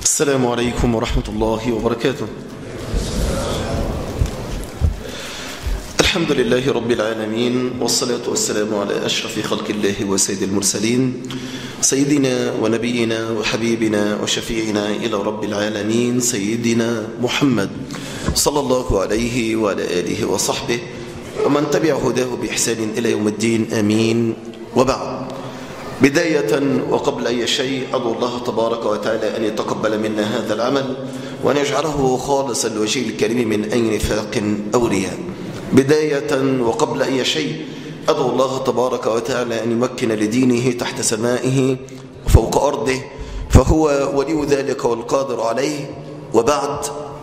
السلام عليكم ورحمة الله وبركاته الحمد لله رب العالمين والصلاة والسلام على أشرف خلق الله وسيد المرسلين سيدنا ونبينا وحبيبنا وشفيعنا إلى رب العالمين سيدنا محمد صلى الله عليه وعلى آله وصحبه ومن تبع هداه بإحسان إلى يوم الدين آمين وبعد بداية وقبل أي شيء أدعو الله تبارك وتعالى أن يتقبل منا هذا العمل وأن يجعله خالصا لوجهه الكريم من أي نفاق أو رياء بداية وقبل أي شيء أدعو الله تبارك وتعالى أن يمكن لدينه تحت سمائه وفوق أرضه فهو ولي ذلك والقادر عليه وبعد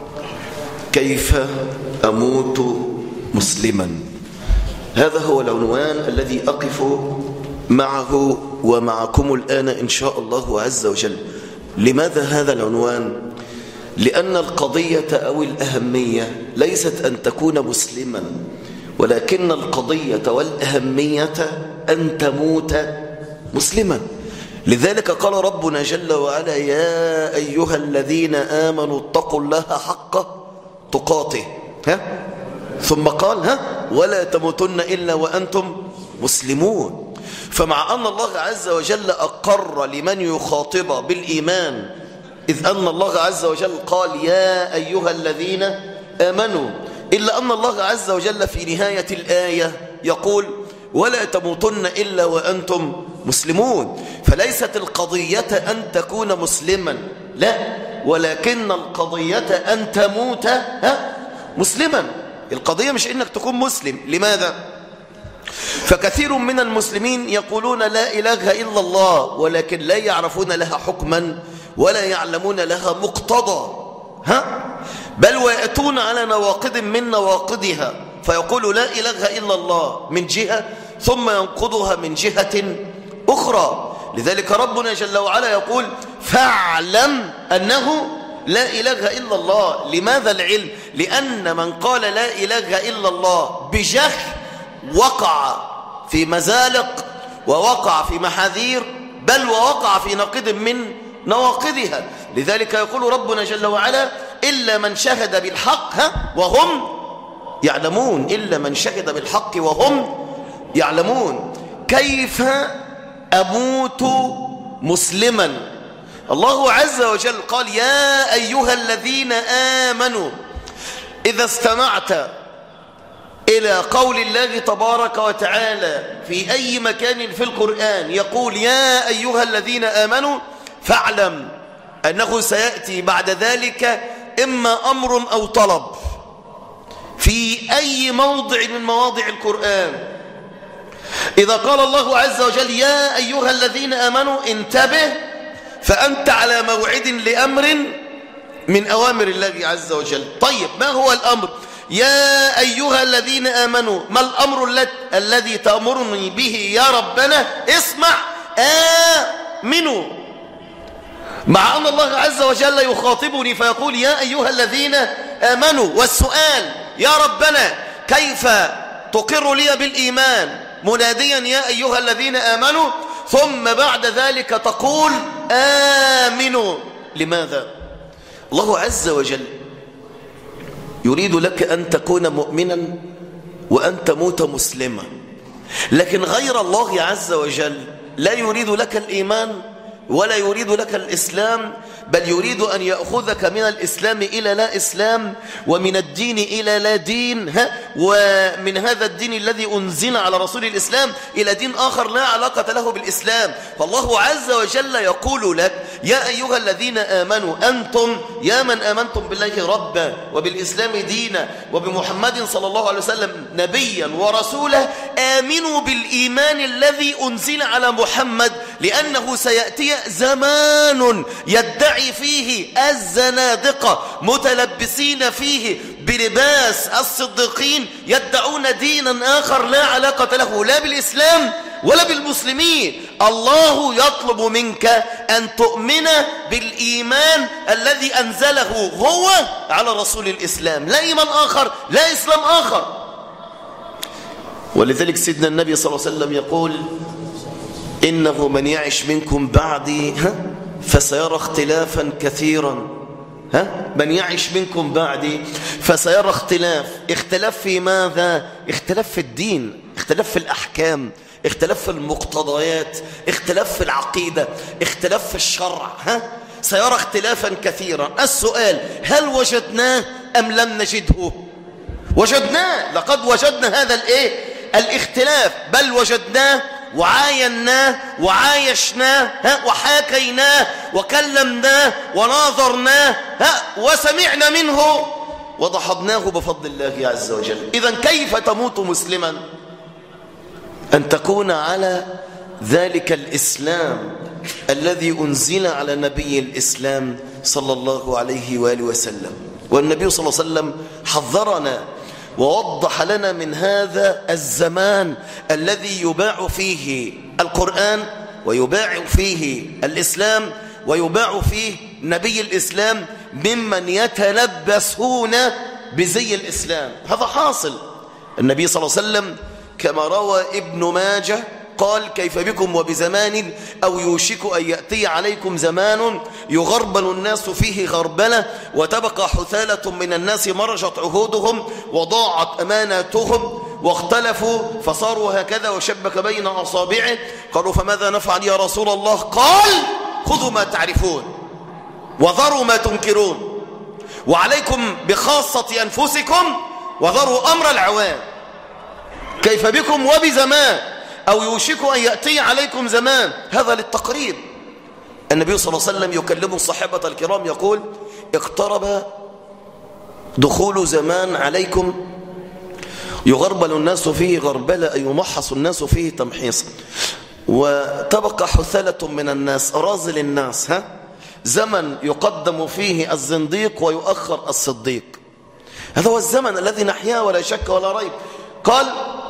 كيف أموت مسلما هذا هو العنوان الذي أقف معه ومعكم الآن إن شاء الله عز وجل لماذا هذا العنوان؟ لأن القضية أو الأهمية ليست أن تكون مسلما ولكن القضية والأهمية أن تموت مسلما لذلك قال ربنا جل وعلا يا أيها الذين آمنوا اتقوا الله حق تقاته ها؟ ثم قال ها ولا تموتن إلا وأنتم مسلمون فمع أن الله عز وجل أقر لمن يخاطب بالإيمان إذ أن الله عز وجل قال يا أيها الذين آمنوا إلا أن الله عز وجل في نهاية الآية يقول ولا تموتن إلا وأنتم مسلمون فليست القضية أن تكون مسلما لا ولكن القضية أن تموت ها مسلما القضية مش إنك تكون مسلم لماذا؟ فكثير من المسلمين يقولون لا إله إلا الله ولكن لا يعرفون لها حكما ولا يعلمون لها مقتضى ها؟ بل ويأتون على نواقض من نواقضها فيقول لا إله إلا الله من جهة ثم ينقضها من جهة أخرى لذلك ربنا جل وعلا يقول فاعلم أنه لا إله إلا الله لماذا العلم؟ لأن من قال لا إله إلا الله بجهل وقع في مزالق ووقع في محاذير بل ووقع في نقيض من نواقضها لذلك يقول ربنا جل وعلا إلا من شهد بالحق ها وهم يعلمون إلا من شهد بالحق وهم يعلمون كيف أموت مسلما الله عز وجل قال يا أيها الذين آمنوا إذا استمعت إلى قول الله تبارك وتعالى في أي مكان في القرآن يقول يا أيها الذين آمنوا فاعلم أنه سيأتي بعد ذلك إما أمر أو طلب في أي موضع من مواضع القرآن إذا قال الله عز وجل يا أيها الذين آمنوا انتبه فأنت على موعد لأمر من أوامر الله عز وجل طيب ما هو الأمر يا أيها الذين آمنوا ما الأمر الذي تأمرني به يا ربنا اسمع آمنوا مع أن الله عز وجل يخاطبني فيقول يا أيها الذين آمنوا والسؤال يا ربنا كيف تقر لي بالإيمان مناديا يا أيها الذين آمنوا ثم بعد ذلك تقول آمنوا لماذا الله عز وجل يريد لك أن تكون مؤمنا وأن تموت مسلما لكن غير الله عز وجل لا يريد لك الإيمان ولا يريد لك الإسلام بل يريد أن يأخذك من الإسلام إلى لا إسلام ومن الدين إلى لا دين ها ومن هذا الدين الذي أنزل على رسول الإسلام إلى دين آخر لا علاقة له بالإسلام فالله عز وجل يقول لك يا أيها الذين آمنوا أنتم يا من آمنتم بالله ربا وبالإسلام دينا وبمحمد صلى الله عليه وسلم نبيا ورسولا آمنوا بالإيمان الذي أنزل على محمد لأنه سيأتي زمان يدعي فيه الزنادقة متلبسين فيه بلباس الصديقين يدعون دينا آخر لا علاقة له لا بالإسلام ولا بالمسلمين الله يطلب منك أن تؤمن بالإيمان الذي أنزله هو على رسول الإسلام لا إيمان آخر لا إسلام آخر ولذلك سيدنا النبي صلى الله عليه وسلم يقول إنه من يعش منكم بعدي ها فسيرى اختلافا كثيرا ها من يعش منكم بعدي فسيرى اختلاف اختلاف في ماذا اختلاف في الدين اختلاف في الأحكام اختلاف في المقتضيات اختلاف في العقيدة اختلاف في الشرع ها سيرى اختلافا كثيرا السؤال هل وجدناه أم لم نجده وجدناه لقد وجدنا هذا الايه الاختلاف بل وجدناه وعايناه وعايشناه ها وحاكيناه وكلمناه وناظرناه ها وسمعنا منه وضحضناه بفضل الله عز وجل إذا كيف تموت مسلما أن تكون على ذلك الإسلام الذي أنزل على نبي الإسلام صلى الله عليه وآله وسلم والنبي صلى الله عليه وسلم حذرنا ووضح لنا من هذا الزمان الذي يباع فيه القرآن ويباع فيه الإسلام ويباع فيه نبي الإسلام ممن يتلبسون بزي الإسلام هذا حاصل النبي صلى الله عليه وسلم كما روى ابن ماجه قال كيف بكم وبزمان أو يوشك أن يأتي عليكم زمان يغربل الناس فيه غربلة وتبقى حثالة من الناس مرجت عهودهم وضاعت أماناتهم واختلفوا فصاروا هكذا وشبك بين أصابعه قالوا فماذا نفعل يا رسول الله قال خذوا ما تعرفون وذروا ما تنكرون وعليكم بخاصة أنفسكم وذروا أمر العوام كيف بكم وبزمان أو يوشك أن يأتي عليكم زمان هذا للتقريب النبي صلى الله عليه وسلم يكلم الصحابة الكرام يقول اقترب دخول زمان عليكم يغربل الناس فيه غربلة أي يمحص الناس فيه تمحيصا وتبقى حثالة من الناس رازل الناس ها زمن يقدم فيه الزنديق ويؤخر الصديق هذا هو الزمن الذي نحياه ولا شك ولا ريب قال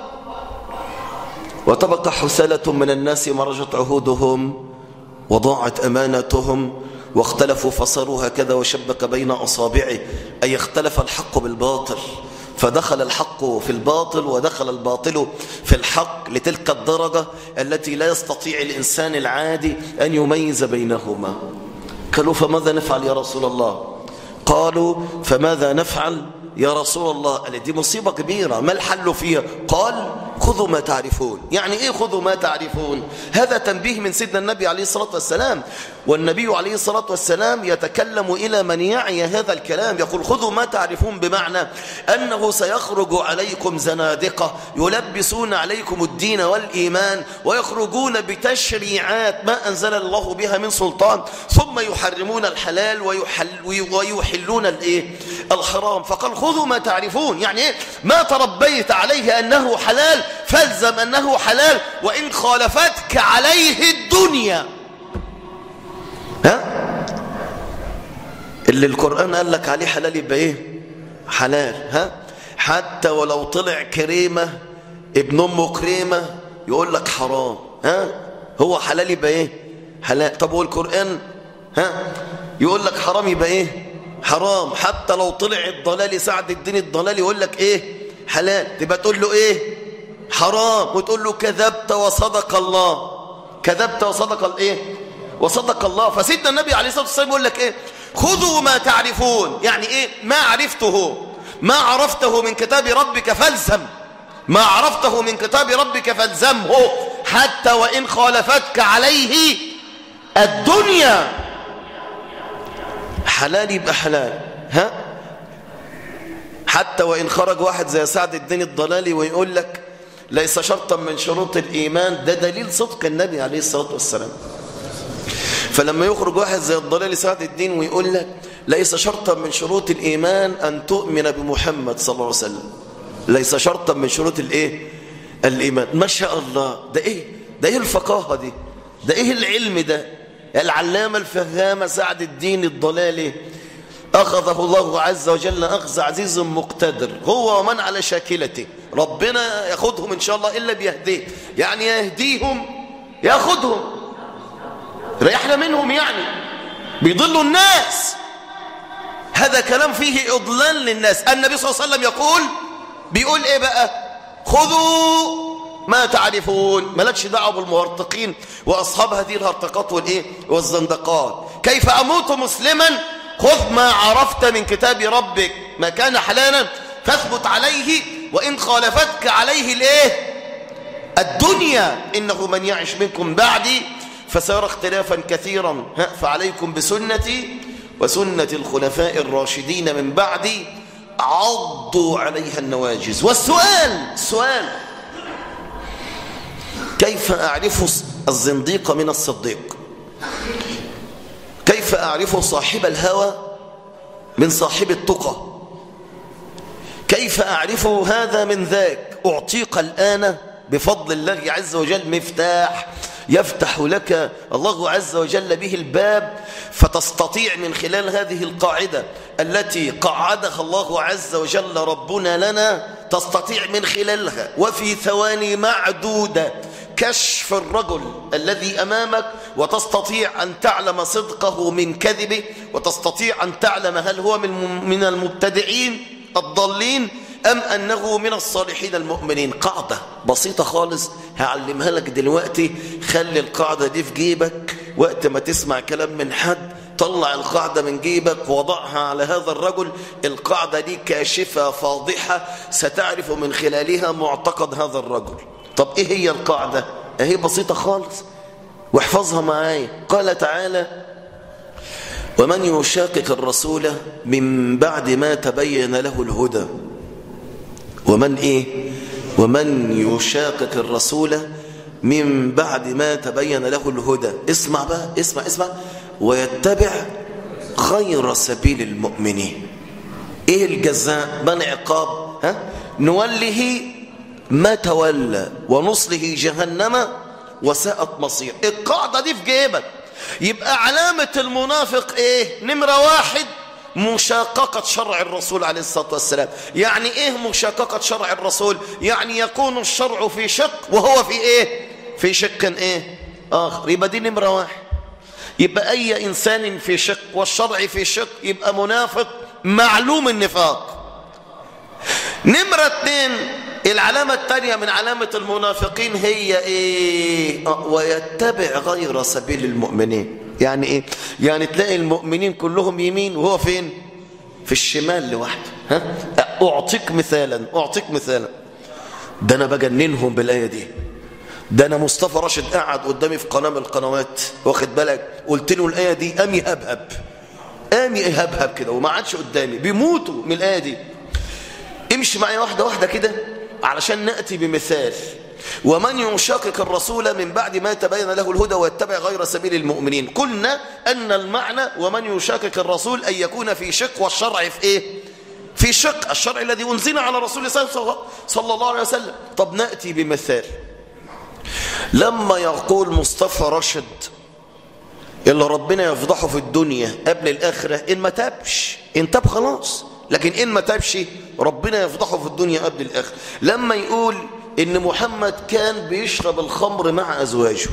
وتبقى حسالة من الناس مرجت عهودهم وضاعت أمانتهم واختلفوا فصاروا هكذا وشبك بين أصابعه أي اختلف الحق بالباطل فدخل الحق في الباطل ودخل الباطل في الحق لتلك الدرجة التي لا يستطيع الإنسان العادي أن يميز بينهما قالوا فماذا نفعل يا رسول الله قالوا فماذا نفعل يا رسول الله قال دي مصيبة كبيرة ما الحل فيها قال خذوا ما تعرفون يعني ايه خذوا ما تعرفون هذا تنبيه من سيدنا النبي عليه الصلاة والسلام والنبي عليه الصلاة والسلام يتكلم إلى من يعي هذا الكلام يقول خذوا ما تعرفون بمعنى أنه سيخرج عليكم زنادقة يلبسون عليكم الدين والإيمان ويخرجون بتشريعات ما أنزل الله بها من سلطان ثم يحرمون الحلال ويحل ويحلون الايه الحرام فقال خذوا ما تعرفون يعني ايه ما تربيت عليه أنه حلال فالزم أنه حلال وإن خالفتك عليه الدنيا ها اللي القرآن قال لك عليه حلال يبقى ايه حلال ها حتى ولو طلع كريمة ابن أمه كريمة يقول لك حرام ها هو حلال يبقى ايه حلال طب هو القرآن ها يقول لك حرام يبقى ايه حرام حتى لو طلع الضلالي سعد الدين الضلالي يقول لك ايه حلال تبقى تقول له ايه حرام وتقول له كذبت وصدق الله كذبت وصدق الايه وصدق الله فسيدنا النبي عليه الصلاه والسلام يقول لك ايه خذوا ما تعرفون يعني ايه ما عرفته ما عرفته من كتاب ربك فالزم ما عرفته من كتاب ربك فالزمه حتى وإن خالفتك عليه الدنيا حلال يبقى حلال ها حتى وإن خرج واحد زي سعد الدين الضلالي ويقول لك ليس شرطا من شروط الإيمان ده دليل صدق النبي عليه الصلاة والسلام فلما يخرج واحد زي الضلالي سعد الدين ويقول لك ليس شرطا من شروط الإيمان أن تؤمن بمحمد صلى الله عليه وسلم ليس شرطا من شروط الإيه الإيمان ما شاء الله ده إيه ده إيه الفقاهة دي ده إيه العلم ده العلامة الفهامة سعد الدين الضلالي أخذه الله عز وجل أخذ عزيز مقتدر هو ومن على شاكلته ربنا ياخدهم إن شاء الله إلا بيهديه يعني يهديهم ياخدهم ريحنا منهم يعني بيضلوا الناس هذا كلام فيه إضلال للناس النبي صلى الله عليه وسلم يقول بيقول إيه بقى خذوا ما تعرفون مالكش دعوه بالمهرطقين واصحاب هذه الهرطقات والايه والزندقات كيف اموت مسلما خذ ما عرفت من كتاب ربك ما كان حلالا فاثبت عليه وان خالفتك عليه الايه الدنيا انه من يعش منكم بعدي فسيرى اختلافا كثيرا فعليكم بسنتي وسنة الخلفاء الراشدين من بعدي عضوا عليها النواجز والسؤال السؤال كيف أعرف الزنديق من الصديق كيف أعرف صاحب الهوى من صاحب التقى كيف أعرف هذا من ذاك أعطيك الآن بفضل الله عز وجل مفتاح يفتح لك الله عز وجل به الباب فتستطيع من خلال هذه القاعدة التي قعدها الله عز وجل ربنا لنا تستطيع من خلالها وفي ثواني معدودة كشف الرجل الذي أمامك وتستطيع أن تعلم صدقه من كذبه وتستطيع أن تعلم هل هو من المبتدعين الضالين أم أنه من الصالحين المؤمنين قاعدة بسيطة خالص هعلمها لك دلوقتي خلي القاعدة دي في جيبك وقت ما تسمع كلام من حد طلع القاعدة من جيبك وضعها على هذا الرجل القاعدة دي كاشفة فاضحة ستعرف من خلالها معتقد هذا الرجل طب ايه هي القاعدة اهي بسيطة خالص واحفظها معايا قال تعالى ومن يشاقق الرسول من بعد ما تبين له الهدى ومن إيه ومن يشاقق الرسول من بعد ما تبين له الهدى اسمع بقى اسمع اسمع ويتبع غير سبيل المؤمنين ايه الجزاء من عقاب ها نوله ما تولى ونصله جهنم وساءت مصير القاعدة دي في جيبك يبقى علامة المنافق ايه نمرة واحد مشاققة شرع الرسول عليه الصلاة والسلام يعني ايه مشاققة شرع الرسول يعني يكون الشرع في شق وهو في ايه في شق ايه اخر يبقى دي نمرة واحد يبقى اي انسان في شق والشرع في شق يبقى منافق معلوم النفاق نمرة اتنين العلامة الثانية من علامة المنافقين هي ايه ويتبع غير سبيل المؤمنين يعني ايه يعني تلاقي المؤمنين كلهم يمين وهو فين في الشمال لوحده ها اعطيك مثالا اعطيك مثالا ده انا بجننهم بالايه دي ده انا مصطفى راشد قاعد قدامي في قناه من القنوات واخد بالك قلت له الايه دي قام يهبهب قام يهبهب كده وما عادش قدامي بيموتوا من الايه دي امشي معايا واحده واحده كده علشان ناتي بمثال ومن يشاقق الرسول من بعد ما تبين له الهدى ويتبع غير سبيل المؤمنين قلنا أن المعنى ومن يشاقق الرسول أن يكون في شق والشرع في إيه في شق الشرع الذي أنزل على رسول الله صلى الله عليه وسلم طب نأتي بمثال لما يقول مصطفى رشد اللي ربنا يفضحه في الدنيا قبل الآخرة إن ما تابش إن تاب خلاص لكن إن ما تابش ربنا يفضحه في الدنيا قبل الآخرة لما يقول إن محمد كان بيشرب الخمر مع أزواجه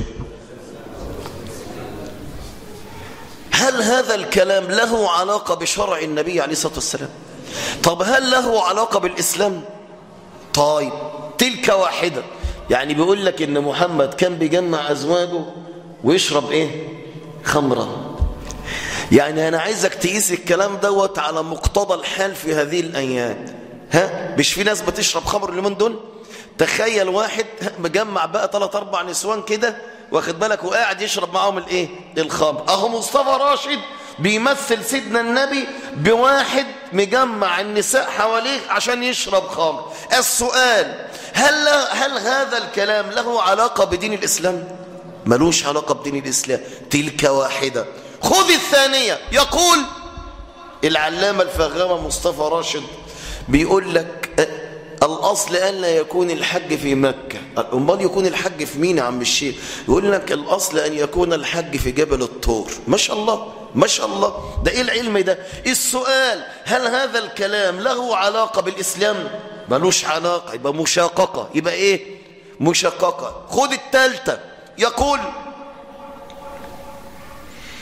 هل هذا الكلام له علاقة بشرع النبي عليه الصلاة والسلام طب هل له علاقة بالإسلام طيب تلك واحدة يعني بيقول لك إن محمد كان بيجمع أزواجه ويشرب إيه خمرة يعني أنا عايزك تقيس الكلام دوت على مقتضى الحال في هذه الأيام ها مش في ناس بتشرب خمر اليومين دول تخيل واحد مجمع بقى ثلاث اربع نسوان كده واخد بالك وقاعد يشرب معاهم الايه الخمر اهو مصطفى راشد بيمثل سيدنا النبي بواحد مجمع النساء حواليه عشان يشرب خمر السؤال هل هل هذا الكلام له علاقه بدين الاسلام ملوش علاقه بدين الاسلام تلك واحده خذ الثانيه يقول العلامه الفغامه مصطفى راشد بيقول لك الأصل ألا يكون الحج في مكة أمال يكون الحج في مين يا عم الشيخ يقول لك الأصل أن يكون الحج في جبل الطور ما شاء الله ما شاء الله ده إيه العلم ده السؤال هل هذا الكلام له علاقة بالإسلام ملوش علاقة يبقى مشاققة يبقى إيه مشاققة خد التالتة يقول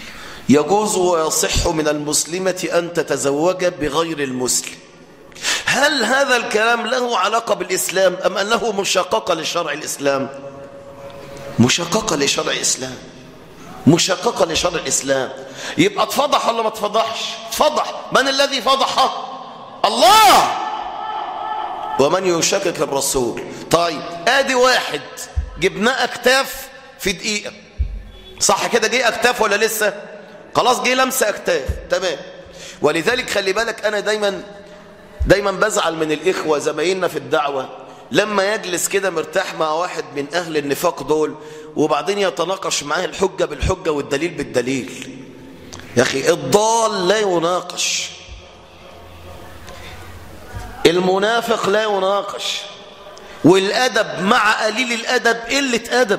يجوز ويصح من المسلمة أن تتزوج بغير المسلم هل هذا الكلام له علاقة بالإسلام أم أنه مشققة لشرع الإسلام مشققة لشرع الإسلام مشققة لشرع الإسلام يبقى اتفضح ولا ما اتفضحش اتفضح من الذي فضح الله ومن يشكك الرسول طيب ادي واحد جبناه اكتاف في دقيقة صح كده جه اكتاف ولا لسه خلاص جه لمسه اكتاف تمام ولذلك خلي بالك انا دايما دايما بزعل من الاخوة زمايلنا في الدعوة لما يجلس كده مرتاح مع واحد من اهل النفاق دول وبعدين يتناقش معاه الحجة بالحجة والدليل بالدليل يا اخي الضال لا يناقش المنافق لا يناقش والأدب مع قليل الأدب قلة أدب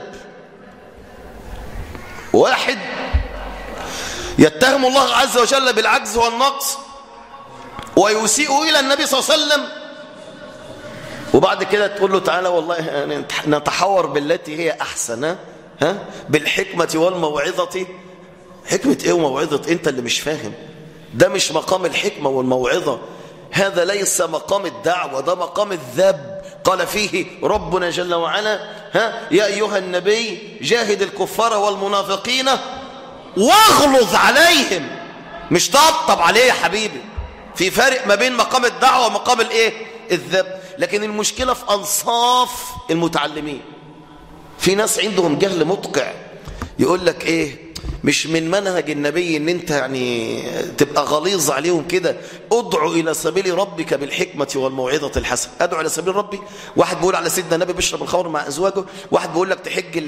واحد يتهم الله عز وجل بالعجز والنقص ويسيء إلى النبي صلى الله عليه وسلم وبعد كده تقول له تعالى والله نتحور بالتي هي أحسن ها بالحكمة والموعظة حكمة ايه وموعظة انت اللي مش فاهم ده مش مقام الحكمة والموعظة هذا ليس مقام الدعوة ده مقام الذب قال فيه ربنا جل وعلا ها يا أيها النبي جاهد الكفار والمنافقين واغلظ عليهم مش طبطب عليه يا حبيبي في فرق ما بين مقام الدعوة ومقام الايه الذب لكن المشكلة في أنصاف المتعلمين في ناس عندهم جهل مطقع يقول لك ايه مش من منهج النبي ان انت يعني تبقى غليظ عليهم كده ادعو الى سبيل ربك بالحكمة والموعظة الحسنة ادعو الى سبيل ربي واحد بيقول على سيدنا النبي بيشرب الخمر مع ازواجه واحد بيقول لك تحج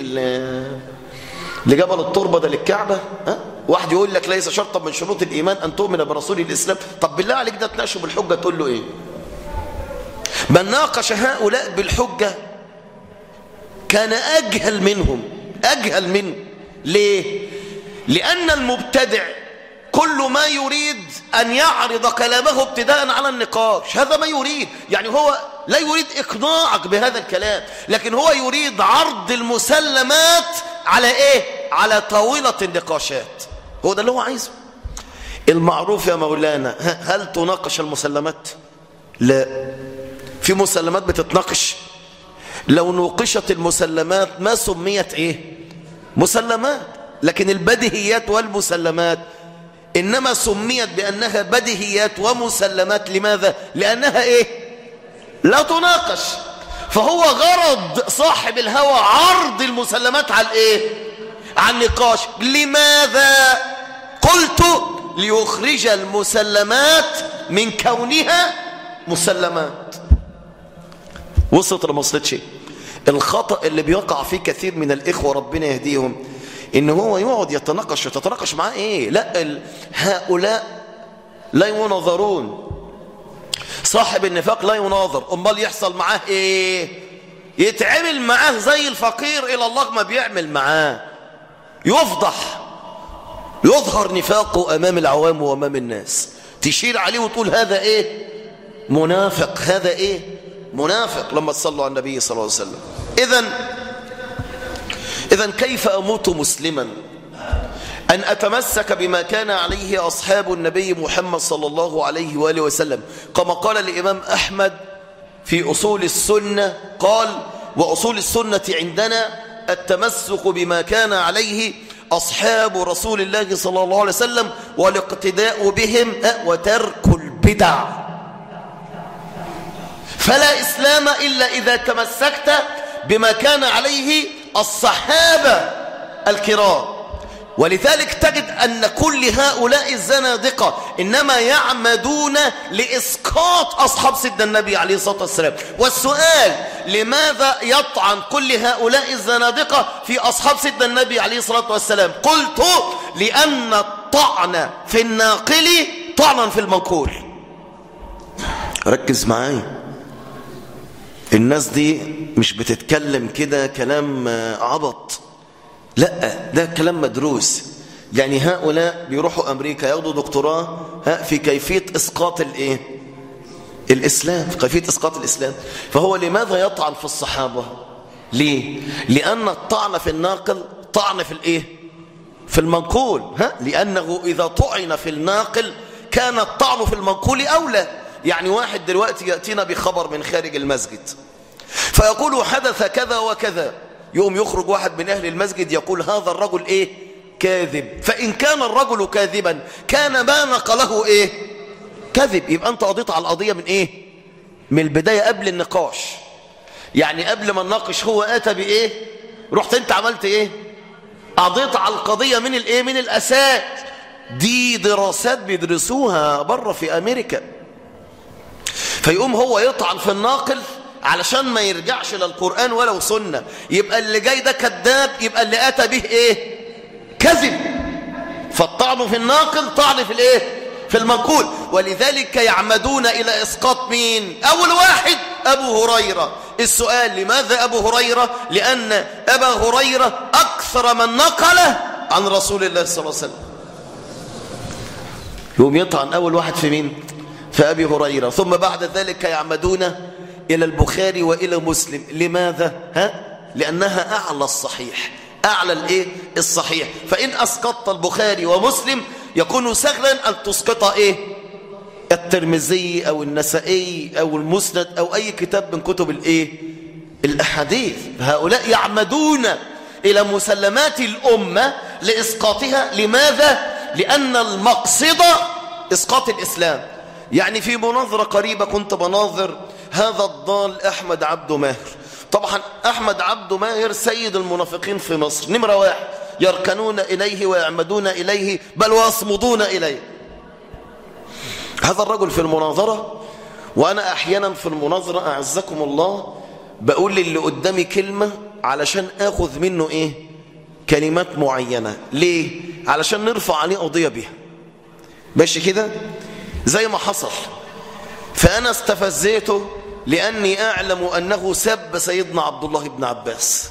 لجبل التربة ده للكعبة ها؟ واحد يقول لك ليس شرطا من شروط الإيمان أن تؤمن برسول الإسلام طب بالله عليك ده تناقشه بالحجة تقول له إيه من ناقش هؤلاء بالحجة كان أجهل منهم أجهل منه ليه لأن المبتدع كل ما يريد أن يعرض كلامه ابتداء على النقاش هذا ما يريد يعني هو لا يريد إقناعك بهذا الكلام لكن هو يريد عرض المسلمات على إيه؟ على طاولة النقاشات هو ده اللي هو عايزه المعروف يا مولانا هل تناقش المسلمات؟ لا في مسلمات بتتناقش لو نوقشت المسلمات ما سميت ايه مسلمات لكن البديهيات والمسلمات إنما سميت بأنها بديهيات ومسلمات لماذا؟ لأنها إيه؟ لا تناقش فهو غرض صاحب الهوى عرض المسلمات على الإيه؟ على النقاش لماذا؟ قلت ليخرج المسلمات من كونها مسلمات وصلت ولا ما وصلتش الخطأ اللي بيقع فيه كثير من الإخوة ربنا يهديهم إن هو يقعد يتناقش وتتناقش معاه إيه لا ال... هؤلاء لا ينظرون صاحب النفاق لا يناظر أمال يحصل معاه إيه يتعمل معاه زي الفقير إلى الله ما بيعمل معاه يفضح يظهر نفاقه أمام العوام وأمام الناس تشير عليه وتقول هذا إيه منافق هذا إيه منافق لما تصلوا على النبي صلى الله عليه وسلم إذن إذن كيف أموت مسلما أن أتمسك بما كان عليه أصحاب النبي محمد صلى الله عليه وآله وسلم كما قال الإمام أحمد في أصول السنة قال وأصول السنة عندنا التمسك بما كان عليه أصحاب رسول الله صلى الله عليه وسلم والاقتداء بهم وترك البدع فلا إسلام إلا إذا تمسكت بما كان عليه الصحابة الكرام ولذلك تجد أن كل هؤلاء الزنادقة إنما يعمدون لإسقاط أصحاب سيدنا النبي عليه الصلاة والسلام والسؤال لماذا يطعن كل هؤلاء الزنادقة في أصحاب سيدنا النبي عليه الصلاة والسلام قلت لأن الطعن في الناقل طعنا في المنقول ركز معايا الناس دي مش بتتكلم كده كلام عبط لا ده كلام مدروس يعني هؤلاء بيروحوا أمريكا ياخدوا دكتوراه في كيفية إسقاط الإيه؟ الإسلام في كيفية إسقاط الإسلام فهو لماذا يطعن في الصحابة ليه؟ لأن الطعن في الناقل طعن في الإيه؟ في المنقول ها؟ لأنه إذا طعن في الناقل كان الطعن في المنقول أولى يعني واحد دلوقتي يأتينا بخبر من خارج المسجد فيقول حدث كذا وكذا يوم يخرج واحد من أهل المسجد يقول هذا الرجل إيه كاذب فإن كان الرجل كاذبا كان ما نقله إيه كذب يبقى أنت قضيت على القضية من إيه من البداية قبل النقاش يعني قبل ما نناقش هو أتى بإيه رحت أنت عملت إيه قضيت على القضية من الإيه من الأساس دي دراسات بيدرسوها بره في أمريكا فيقوم هو يطعن في الناقل علشان ما يرجعش للقرآن ولو سنة يبقى اللي جاي ده كذاب يبقى اللي أتى به إيه كذب فالطعن في الناقل طعن في الإيه في المنقول ولذلك يعمدون إلى إسقاط مين أول واحد أبو هريرة السؤال لماذا أبو هريرة لأن أبا هريرة أكثر من نقله عن رسول الله صلى الله عليه وسلم يوم يطعن أول واحد في مين في أبي هريرة ثم بعد ذلك يعمدون إلى البخاري وإلى مسلم لماذا ها لأنها أعلى الصحيح أعلى الإيه الصحيح فإن أسقطت البخاري ومسلم يكون سهلا أن تسقط إيه الترمذي أو النسائي أو المسند أو أي كتاب من كتب الإيه الأحاديث هؤلاء يعمدون إلى مسلمات الأمة لإسقاطها لماذا؟ لأن المقصد إسقاط الإسلام يعني في مناظرة قريبة كنت بناظر هذا الضال أحمد عبد ماهر طبعا أحمد عبد ماهر سيد المنافقين في مصر نمرة واحد يركنون إليه ويعمدون إليه بل ويصمدون إليه هذا الرجل في المناظرة وأنا أحيانا في المناظرة أعزكم الله بقول للي قدامي كلمة علشان أخذ منه إيه كلمات معينة ليه علشان نرفع عليه قضية بها ماشي كده زي ما حصل فأنا استفزيته لأني أعلم أنه سب سيدنا عبد الله بن عباس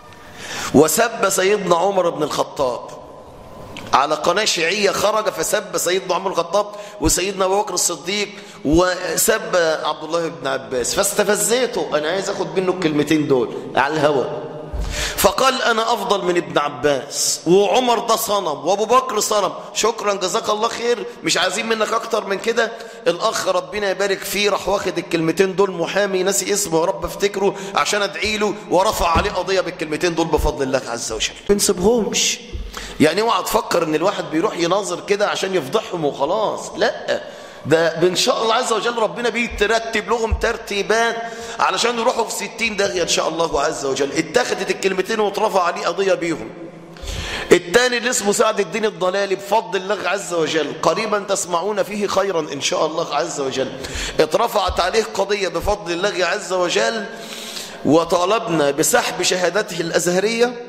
وسب سيدنا عمر بن الخطاب على قناة شيعية خرج فسب سيدنا عمر الخطاب وسيدنا أبو بكر الصديق وسب عبد الله بن عباس فاستفزيته أنا عايز أخد منه الكلمتين دول على الهوى فقال أنا أفضل من ابن عباس وعمر ده صنم وأبو بكر صنم شكرا جزاك الله خير مش عايزين منك أكتر من كده الأخ ربنا يبارك فيه راح واخد الكلمتين دول محامي ناسي اسمه يا رب افتكره عشان أدعي له ورفع عليه قضية بالكلمتين دول بفضل الله عز وجل ما نسيبهمش يعني اوعى تفكر ان الواحد بيروح يناظر كده عشان يفضحهم وخلاص لا ده ان شاء الله عز وجل ربنا بيترتب لهم ترتيبات علشان يروحوا في ستين داهية ان شاء الله عز وجل اتخذت الكلمتين واترفع عليه قضية بيهم الثاني اللي اسمه سعد الدين الضلالي بفضل الله عز وجل قريبا تسمعون فيه خيرا ان شاء الله عز وجل اترفعت عليه قضية بفضل الله عز وجل وطالبنا بسحب شهادته الأزهرية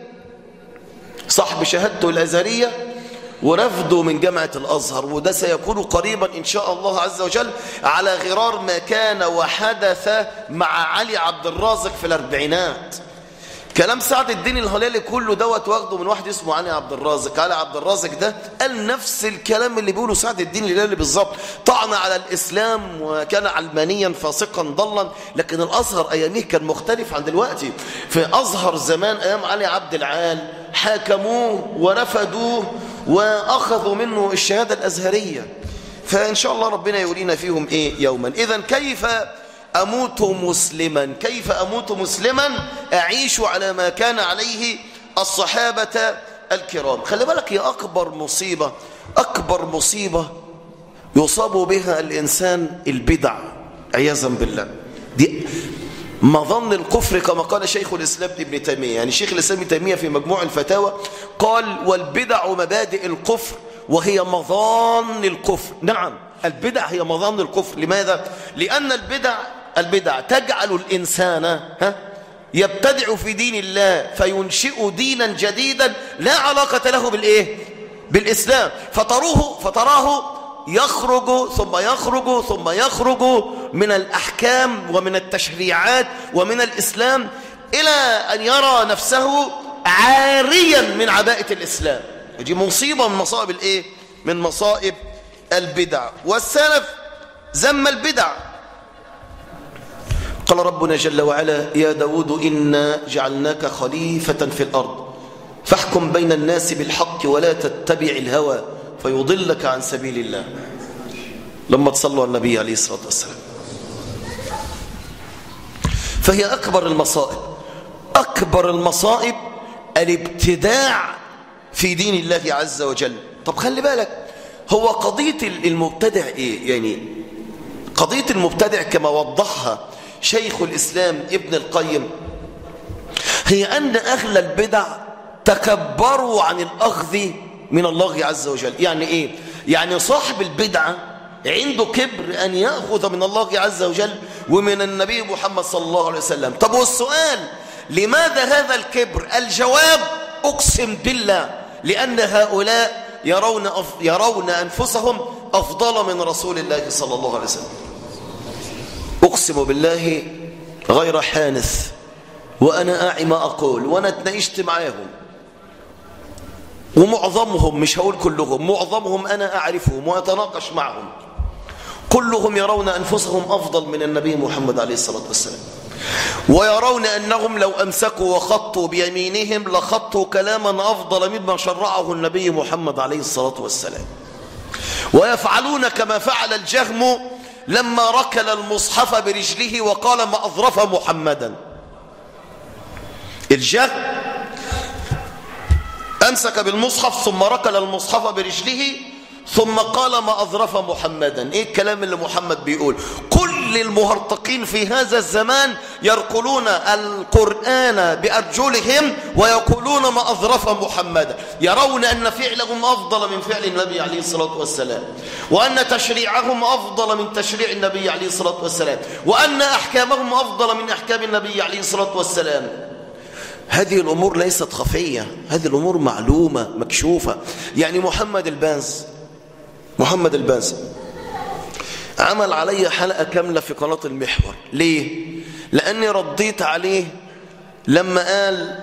صاحب شهادته الأزهرية ورفضه من جامعة الأزهر وده سيكون قريبا إن شاء الله عز وجل على غرار ما كان وحدث مع علي عبد الرازق في الأربعينات كلام سعد الدين الهلالي كله دوت واخده من واحد اسمه علي عبد الرازق علي عبد الرازق ده قال نفس الكلام اللي بيقوله سعد الدين الهلالي بالظبط طعن على الإسلام وكان علمانيا فاسقا ضلا لكن الأزهر أياميه كان مختلف عن دلوقتي في أزهر زمان أيام علي عبد العال حاكموه ورفدوه وأخذوا منه الشهادة الأزهرية فإن شاء الله ربنا يولينا فيهم إيه يوما إذا كيف أموت مسلما كيف أموت مسلما أعيش على ما كان عليه الصحابة الكرام خلي بالك يا أكبر مصيبة أكبر مصيبة يصاب بها الإنسان البدع عياذا بالله دي مظن الكفر كما قال شيخ الإسلام ابن تيمية يعني شيخ الإسلام ابن تيمية في مجموع الفتاوى قال والبدع مبادئ الكفر وهي مظان الكفر نعم البدع هي مظان الكفر لماذا؟ لأن البدع البدع تجعل الإنسان ها يبتدع في دين الله فينشئ دينا جديدا لا علاقة له بالإيه؟ بالإسلام فتروه فتراه يخرج ثم يخرج ثم يخرج من الأحكام ومن التشريعات ومن الإسلام إلى أن يرى نفسه عاريا من عباءة الإسلام دي مصيبة من مصائب الإيه؟ من مصائب البدع والسلف ذم البدع قال ربنا جل وعلا يا داود إنا جعلناك خليفة في الأرض فاحكم بين الناس بالحق ولا تتبع الهوى فيضلك عن سبيل الله لما تصلوا على النبي عليه الصلاة والسلام فهي أكبر المصائب أكبر المصائب الابتداع في دين الله عز وجل طب خلي بالك هو قضية المبتدع إيه يعني قضية المبتدع كما وضحها شيخ الإسلام ابن القيم هي أن أهل البدع تكبروا عن الأخذ من الله عز وجل يعني إيه؟ يعني صاحب البدعة عنده كبر أن يأخذ من الله عز وجل ومن النبي محمد صلى الله عليه وسلم طب والسؤال لماذا هذا الكبر الجواب أقسم بالله لأن هؤلاء يرون, أف... يرون أنفسهم أفضل من رسول الله صلى الله عليه وسلم أقسم بالله غير حانث وأنا أعي ما أقول وأنا اتناقشت معاهم ومعظمهم مش هقول كلهم معظمهم أنا أعرفهم وأتناقش معهم كلهم يرون أنفسهم أفضل من النبي محمد عليه الصلاة والسلام ويرون أنهم لو أمسكوا وخطوا بيمينهم لخطوا كلاما أفضل مما شرعه النبي محمد عليه الصلاة والسلام ويفعلون كما فعل الجهم لما ركل المصحف برجله وقال ما أظرف محمدا الجهم أمسك بالمصحف ثم ركل المصحف برجله ثم قال ما أظرف محمدا إيه الكلام اللي محمد بيقول كل المهرطقين في هذا الزمان يرقلون القرآن بأرجلهم ويقولون ما أظرف محمدا يرون أن فعلهم أفضل من فعل النبي عليه الصلاة والسلام وأن تشريعهم أفضل من تشريع النبي عليه الصلاة والسلام وأن أحكامهم أفضل من أحكام النبي عليه الصلاة والسلام هذه الأمور ليست خفية هذه الأمور معلومة مكشوفة يعني محمد الباز محمد الباز عمل علي حلقة كاملة في قناة المحور ليه؟ لأني رديت عليه لما قال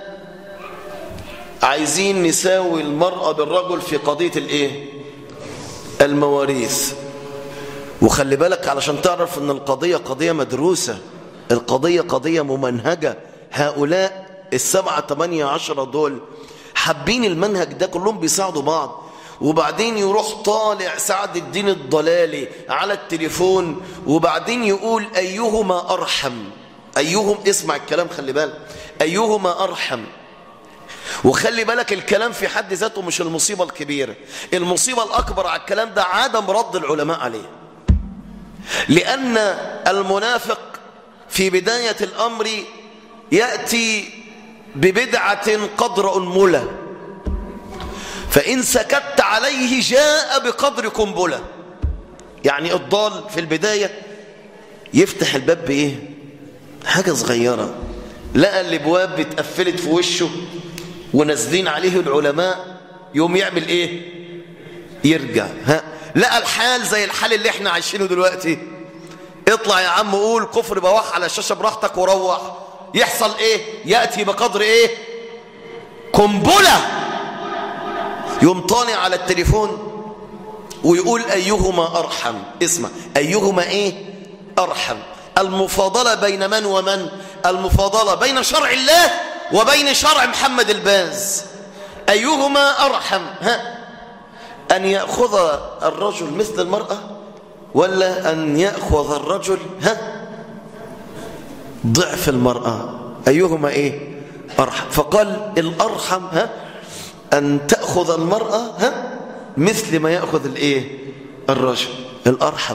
عايزين نساوي المرأة بالرجل في قضية الايه؟ المواريث وخلي بالك علشان تعرف ان القضية قضية مدروسة القضية قضية ممنهجة هؤلاء السبعة تمانية عشرة دول حابين المنهج ده كلهم بيساعدوا بعض وبعدين يروح طالع سعد الدين الضلالي على التليفون وبعدين يقول أيهما أرحم أيهم اسمع الكلام خلي بالك أيهما أرحم وخلي بالك الكلام في حد ذاته مش المصيبة الكبيرة المصيبة الأكبر على الكلام ده عدم رد العلماء عليه لأن المنافق في بداية الأمر يأتي ببدعة قدر أنملة فإن سكت عليه جاء بقدر قنبلة يعني الضال في البداية يفتح الباب بإيه حاجة صغيرة لقى الابواب اتقفلت في وشه ونازلين عليه العلماء يوم يعمل ايه يرجع ها لقى الحال زي الحال اللي احنا عايشينه دلوقتي اطلع يا عم قول كفر بواح على الشاشة براحتك وروح يحصل ايه يأتي بقدر ايه قنبلة يوم طالع على التليفون ويقول أيهما أرحم اسمع أيهما إيه أرحم المفاضلة بين من ومن المفاضلة بين شرع الله وبين شرع محمد الباز أيهما أرحم ها أن يأخذ الرجل مثل المرأة ولا أن يأخذ الرجل ها ضعف المرأة أيهما إيه أرحم فقال الأرحم ها أن تأخذ المرأة ها مثل ما يأخذ الإيه الرجل الأرحم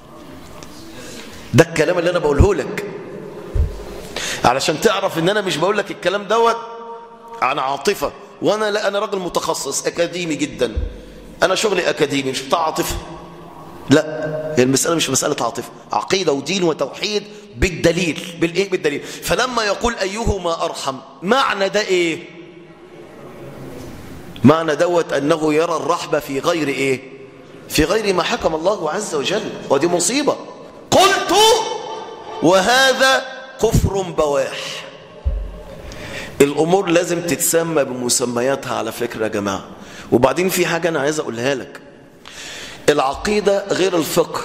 ده الكلام اللي أنا بقوله لك علشان تعرف ان انا مش بقول لك الكلام دوت عن عاطفة وانا لا انا راجل متخصص اكاديمي جدا انا شغلي اكاديمي مش بتاع عاطفة لا هي المسألة مش مسألة عاطفة عقيدة ودين وتوحيد بالدليل بالايه بالدليل فلما يقول ايهما ارحم معنى ده ايه معنى دوت انه يرى الرحمة في غير ايه في غير ما حكم الله عز وجل ودي مصيبة قلت وهذا كفر بواح الأمور لازم تتسمى بمسمياتها على فكرة يا جماعة وبعدين في حاجة أنا عايز أقولها لك العقيدة غير الفقه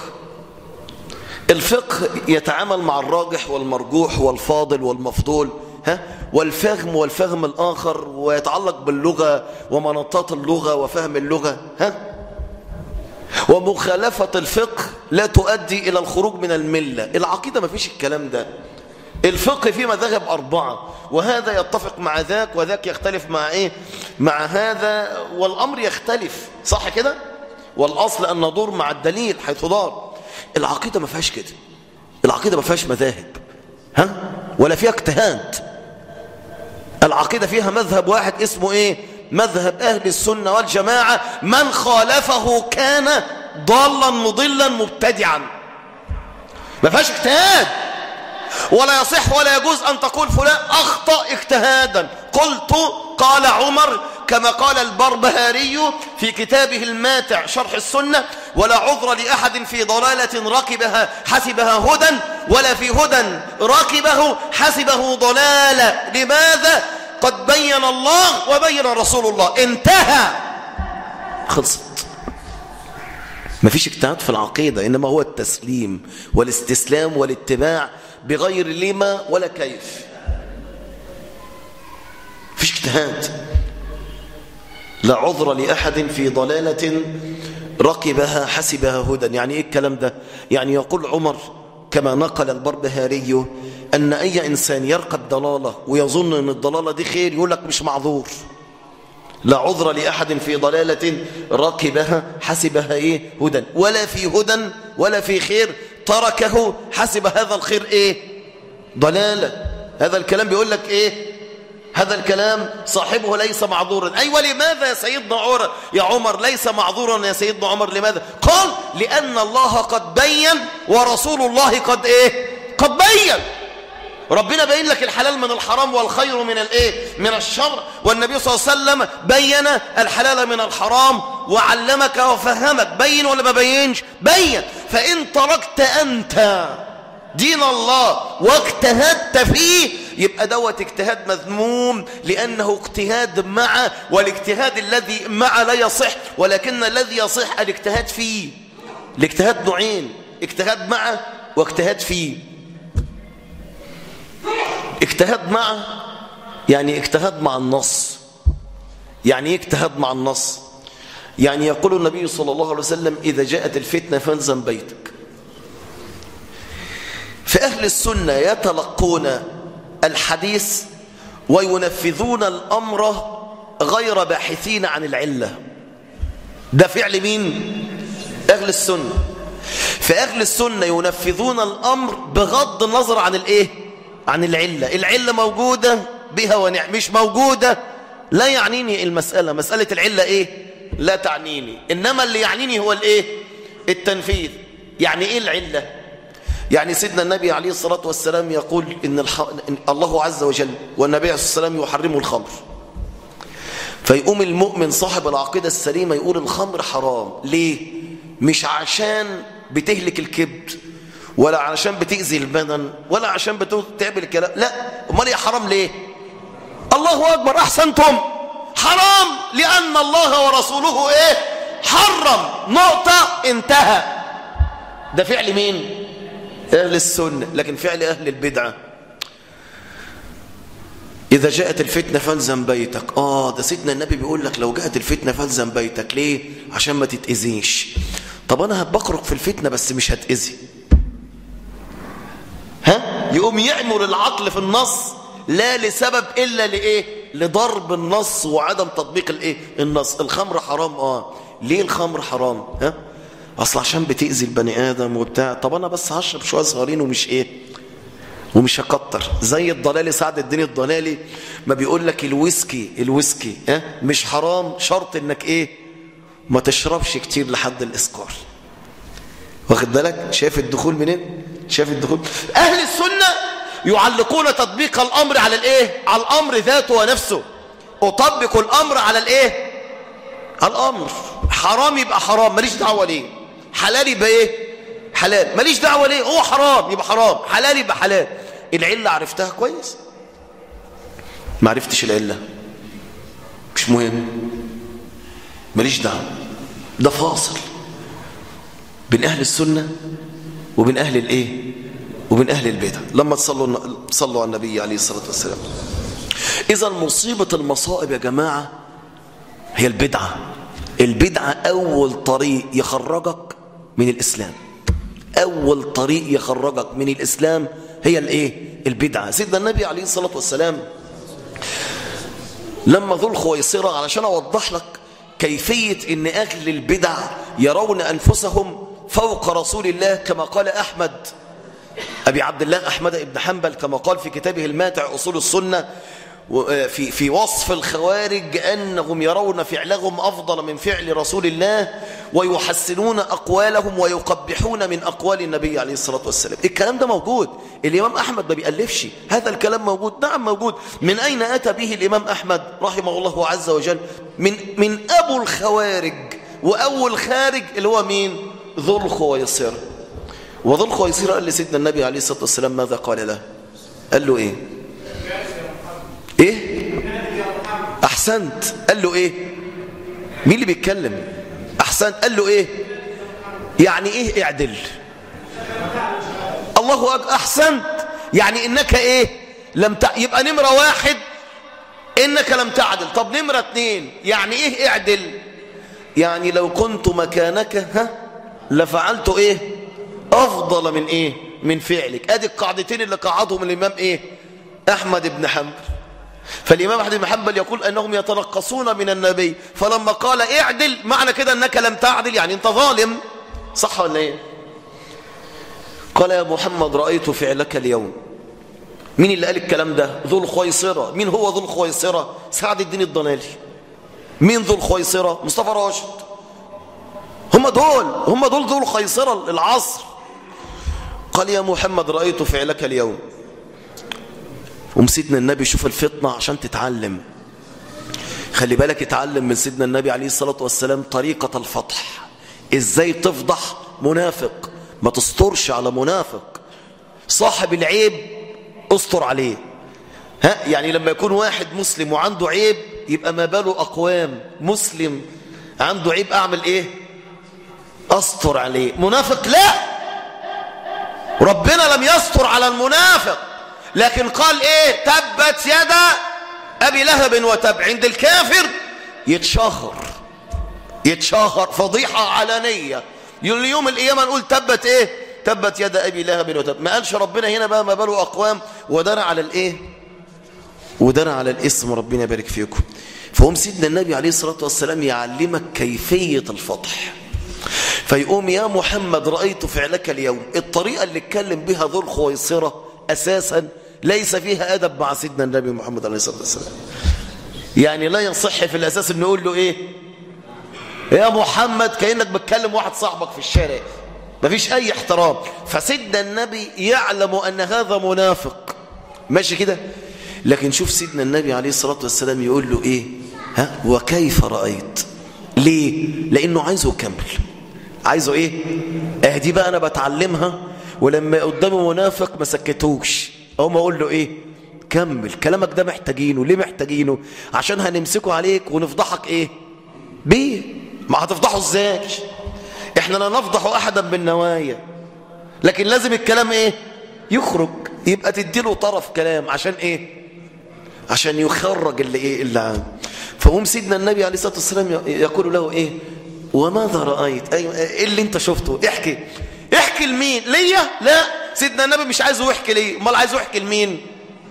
الفقه يتعامل مع الراجح والمرجوح والفاضل والمفضول ها والفهم والفهم الآخر ويتعلق باللغة ومنطات اللغة وفهم اللغة ها ومخالفة الفقه لا تؤدي إلى الخروج من الملة العقيدة ما فيش الكلام ده الفقه فيه مذاهب أربعة وهذا يتفق مع ذاك وذاك يختلف مع إيه مع هذا والأمر يختلف صح كده والأصل أن ندور مع الدليل حيث دار العقيدة ما فيهاش كده العقيدة ما فيهاش مذاهب ها ولا فيها اجتهاد العقيدة فيها مذهب واحد اسمه ايه مذهب اهل السنة والجماعة من خالفه كان ضالا مضلا مبتدعا ما فيهاش اجتهاد ولا يصح ولا يجوز أن تقول فلان أخطأ اجتهادا قلت قال عمر كما قال البربهاري في كتابه الماتع شرح السنة ولا عذر لأحد في ضلالة ركبها حسبها هدى ولا في هدى ركبه حسبه ضلالة لماذا؟ قد بين الله وبين رسول الله انتهى خلصت ما فيش اجتهاد في العقيدة إنما هو التسليم والاستسلام والاتباع بغير لما ولا كيف فيش اجتهاد لا عذر لأحد في ضلالة ركبها حسبها هدى يعني ايه الكلام ده يعني يقول عمر كما نقل البربهاري أن أي إنسان يرقب ضلالة ويظن أن الضلالة دي خير يقول لك مش معذور لا عذر لأحد في ضلالة ركبها حسبها إيه هدى ولا في هدى ولا في خير تركه حسب هذا الخير إيه ضلالة هذا الكلام بيقول لك إيه هذا الكلام صاحبه ليس معذورا أي ولماذا يا سيدنا عمر يا عمر ليس معذورا يا سيدنا عمر لماذا قال لأن الله قد بين ورسول الله قد إيه قد بين ربنا بين لك الحلال من الحرام والخير من الايه من الشر والنبي صلى الله عليه وسلم بين الحلال من الحرام وعلمك وفهمك بين ولا ما بينش بين فإن تركت أنت دين الله واجتهدت فيه يبقى دوت اجتهاد مذموم لأنه اجتهاد مع والاجتهاد الذي مع لا يصح ولكن الذي يصح الاجتهاد فيه الاجتهاد نوعين اجتهاد مع واجتهاد فيه اجتهاد مع يعني اجتهاد مع النص يعني ايه اجتهاد مع النص يعني يقول النبي صلى الله عليه وسلم إذا جاءت الفتنة فانزم بيتك فأهل السنة يتلقون الحديث وينفذون الأمر غير باحثين عن العلة ده فعل مين؟ أهل السنة فأهل السنة ينفذون الأمر بغض النظر عن الإيه؟ عن العلة العلة موجودة بها ونعم مش موجودة لا يعنيني المسألة مسألة العلة إيه؟ لا تعنيني إنما اللي يعنيني هو الإيه؟ التنفيذ يعني إيه العلة؟ يعني سيدنا النبي عليه الصلاة والسلام يقول إن, الح... إن الله عز وجل والنبي عليه الصلاة والسلام يحرمه الخمر فيقوم المؤمن صاحب العقيدة السليمة يقول الخمر حرام ليه؟ مش عشان بتهلك الكبد ولا عشان بتأذي البدن ولا عشان بتعمل الكلام لا امال يا حرام ليه الله أكبر أحسنتم حرام لأن الله ورسوله إيه حرم نقطة انتهى ده فعل مين أهل السنة لكن فعل أهل البدعة إذا جاءت الفتنة فالزم بيتك آه ده سيدنا النبي بيقول لك لو جاءت الفتنة فالزم بيتك ليه عشان ما تتأذيش طب أنا هبقرق في الفتنة بس مش هتأذي ها يقوم يعمل العقل في النص لا لسبب إلا لإيه لضرب النص وعدم تطبيق الإيه النص الخمر حرام آه ليه الخمر حرام ها أصل عشان بتأذي البني آدم وبتاع طب أنا بس هشرب شوية صغيرين ومش إيه ومش هكتر زي الضلالي سعد الدين الضلالي ما بيقول لك الويسكي الويسكي ها مش حرام شرط انك ايه ما تشربش كتير لحد الاسكار واخد بالك شايف الدخول منين شايف الدخول اهل السنه يعلقون تطبيق الامر على الايه على الامر ذاته ونفسه اطبق الامر على الايه على الامر حرام يبقى حرام ماليش دعوه ليه حلال يبقى ايه حلال ماليش دعوه ليه هو حرام يبقى حرام حلال يبقى حلال العله عرفتها كويس ما عرفتش العله مش مهم ماليش دعوه ده فاصل بين اهل السنه وبين اهل الايه وبين اهل البدع لما تصلوا صلوا على النبي عليه الصلاه والسلام اذا مصيبه المصائب يا جماعه هي البدعه البدعة أول طريق يخرجك من الإسلام أول طريق يخرجك من الإسلام هي الإيه؟ البدعة سيدنا النبي عليه الصلاة والسلام لما ذو الخويصرة علشان أوضح لك كيفية أن أهل البدع يرون أنفسهم فوق رسول الله كما قال أحمد أبي عبد الله أحمد بن حنبل كما قال في كتابه الماتع أصول السنة في في وصف الخوارج أنهم يرون فعلهم أفضل من فعل رسول الله ويحسنون أقوالهم ويقبحون من أقوال النبي عليه الصلاة والسلام الكلام ده موجود الإمام أحمد ما بيألفش هذا الكلام موجود نعم موجود من أين أتى به الإمام أحمد رحمه الله عز وجل من, من أبو الخوارج وأول خارج اللي هو مين ذو الخويصر وذو الخويصر قال لسيدنا النبي عليه الصلاة والسلام ماذا قال له قال له إيه ايه احسنت قال له ايه مين اللي بيتكلم احسنت قال له ايه يعني ايه اعدل الله أكبر احسنت يعني انك ايه لم ت... يبقى نمرة واحد انك لم تعدل طب نمرة اتنين يعني ايه اعدل يعني لو كنت مكانك ها لفعلت ايه افضل من ايه من فعلك ادي القاعدتين اللي قعدهم الامام ايه احمد بن حنبل فالإمام أحمد بن حنبل يقول أنهم يتنقصون من النبي فلما قال اعدل معنى كده أنك لم تعدل يعني أنت ظالم صح ولا إيه قال يا محمد رأيت فعلك اليوم مين اللي قال الكلام ده ذو الخويصرة مين هو ذو الخويصرة سعد الدين الضنالي مين ذو الخويصرة مصطفى راشد هم دول هم دول ذو الخويصرة العصر قال يا محمد رأيت فعلك اليوم ومسيدنا النبي شوف الفطنة عشان تتعلم خلي بالك اتعلم من سيدنا النبي عليه الصلاة والسلام طريقة الفضح ازاي تفضح منافق ما تسترش على منافق صاحب العيب استر عليه ها يعني لما يكون واحد مسلم وعنده عيب يبقى ما باله أقوام مسلم عنده عيب أعمل إيه أستر عليه منافق لا ربنا لم يستر على المنافق لكن قال ايه تبت يدا ابي لهب وتب عند الكافر يتشهر يتشهر فضيحة علنية يوم القيامة نقول تبت ايه تبت يد ابي لهب وتب ما قالش ربنا هنا بقى ما باله اقوام ودنا على الايه ودنا على الاسم ربنا يبارك فيكم فهم سيدنا النبي عليه الصلاة والسلام يعلمك كيفية الفضح فيقوم يا محمد رأيت فعلك اليوم الطريقة اللي اتكلم بها ذو الخويصرة أساسا ليس فيها أدب مع سيدنا النبي محمد عليه الصلاة والسلام يعني لا يصح في الأساس أن نقول له إيه يا محمد كأنك بتكلم واحد صاحبك في الشارع مفيش أي احترام فسيدنا النبي يعلم أن هذا منافق ماشي كده لكن شوف سيدنا النبي عليه الصلاة والسلام يقول له إيه ها وكيف رأيت ليه لأنه عايزه يكمل عايزه إيه أهدي بقى أنا بتعلمها ولما قدامه منافق ما سكتوش او ما اقول له ايه كمل كلامك ده محتاجينه ليه محتاجينه عشان هنمسكه عليك ونفضحك ايه بيه ما هتفضحه ازاي احنا لا نفضح احدا بالنوايا لكن لازم الكلام ايه يخرج يبقى تديله طرف كلام عشان ايه عشان يخرج اللي ايه اللي عنده فهم سيدنا النبي عليه الصلاه والسلام يقول له ايه وماذا رايت ايه اللي انت شفته احكي احكي لمين ليا لا سيدنا النبي مش عايزه يحكي ليه امال عايزه يحكي لمين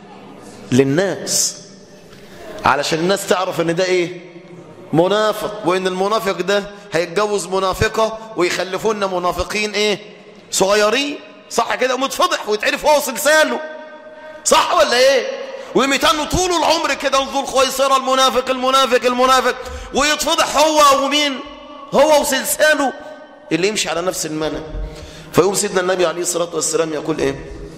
للناس علشان الناس تعرف ان ده ايه منافق وان المنافق ده هيتجوز منافقة ويخلفونا منافقين ايه صغيرين صح كده ومتفضح ويتعرف هو سلساله صح ولا ايه ويمتنوا طول العمر كده ذو الخويصرة المنافق المنافق المنافق ويتفضح هو ومين هو وسلساله اللي يمشي على نفس المنى فيقوم سيدنا النبي عليه الصلاة والسلام يقول ايه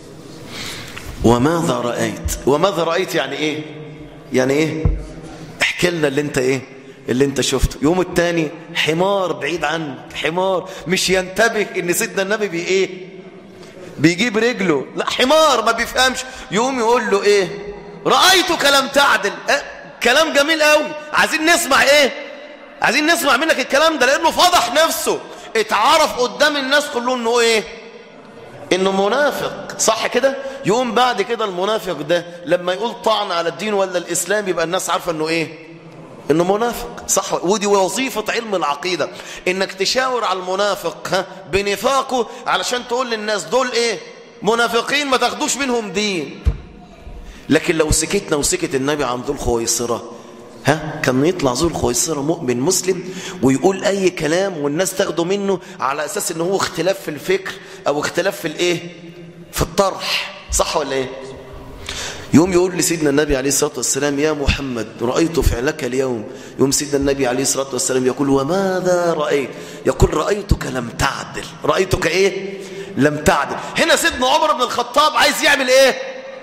وماذا رأيت وماذا رأيت يعني ايه يعني ايه احكي لنا اللي انت ايه اللي انت شفته يوم التاني حمار بعيد عنك حمار مش ينتبه ان سيدنا النبي بي ايه بيجيب رجله لا حمار ما بيفهمش يقوم يقول له ايه رأيتك لم تعدل اه كلام جميل قوي عايزين نسمع ايه عايزين نسمع منك الكلام ده لانه فضح نفسه اتعرف قدام الناس كلهم انه ايه انه منافق صح كده يقوم بعد كده المنافق ده لما يقول طعن على الدين ولا الاسلام يبقى الناس عارفه انه ايه انه منافق صح ودي وظيفة علم العقيدة انك تشاور على المنافق ها بنفاقه علشان تقول للناس دول ايه منافقين ما تاخدوش منهم دين لكن لو سكتنا وسكت النبي عن ذو الخويصرة ها كان يطلع ذو الخويصرة مؤمن مسلم ويقول اي كلام والناس تاخده منه على اساس ان هو اختلاف في الفكر او اختلاف في الايه في الطرح صح ولا ايه يوم يقول لسيدنا النبي عليه الصلاة والسلام يا محمد رأيت فعلك اليوم يوم سيدنا النبي عليه الصلاة والسلام يقول وماذا رأيت يقول رأيتك لم تعدل رأيتك ايه لم تعدل هنا سيدنا عمر بن الخطاب عايز يعمل ايه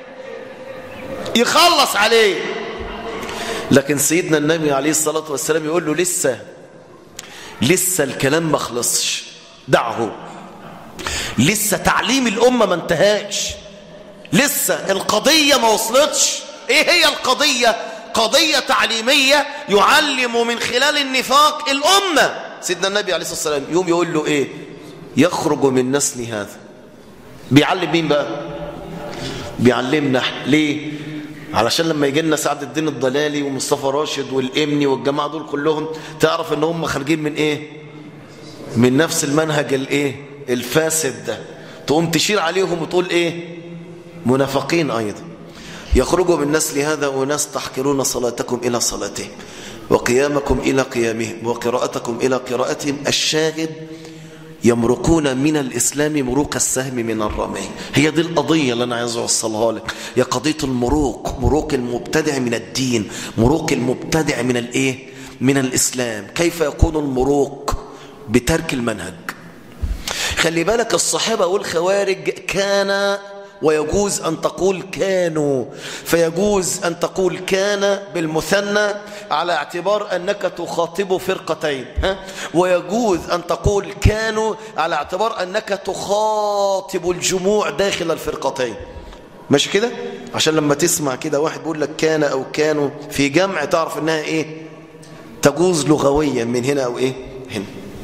يخلص عليه لكن سيدنا النبي عليه الصلاة والسلام يقول له لسه لسه الكلام ما خلصش دعه لسه تعليم الأمة ما انتهاش لسه القضية ما وصلتش ايه هي القضية قضية تعليمية يعلم من خلال النفاق الأمة سيدنا النبي عليه الصلاة والسلام يوم يقول له ايه يخرج من نسل هذا بيعلم مين بقى بيعلمنا احنا ليه علشان لما يجي لنا سعد الدين الضلالي ومصطفى راشد والامني والجماعه دول كلهم تعرف ان هم خارجين من ايه من نفس المنهج الايه الفاسد ده تقوم تشير عليهم وتقول ايه منافقين ايضا يخرجوا من نسل هذا وناس تحقرون صلاتكم الى صلاتهم وقيامكم الى قيامهم وقراءتكم الى قراءتهم الشاهد يمرقون من الإسلام مروق السهم من الرمي هي دي القضية اللي أنا عايز أوصلها لك هي قضية المروق مروق المبتدع من الدين مروق المبتدع من الإيه من الإسلام كيف يكون المروق بترك المنهج خلي بالك الصحابة والخوارج كان ويجوز أن تقول كانوا فيجوز أن تقول كان بالمثنى على اعتبار أنك تخاطب فرقتين ها؟ ويجوز أن تقول كانوا على اعتبار أنك تخاطب الجموع داخل الفرقتين ماشي كده عشان لما تسمع كده واحد بيقول لك كان أو كانوا في جمع تعرف أنها إيه تجوز لغويا من هنا أو إيه هنا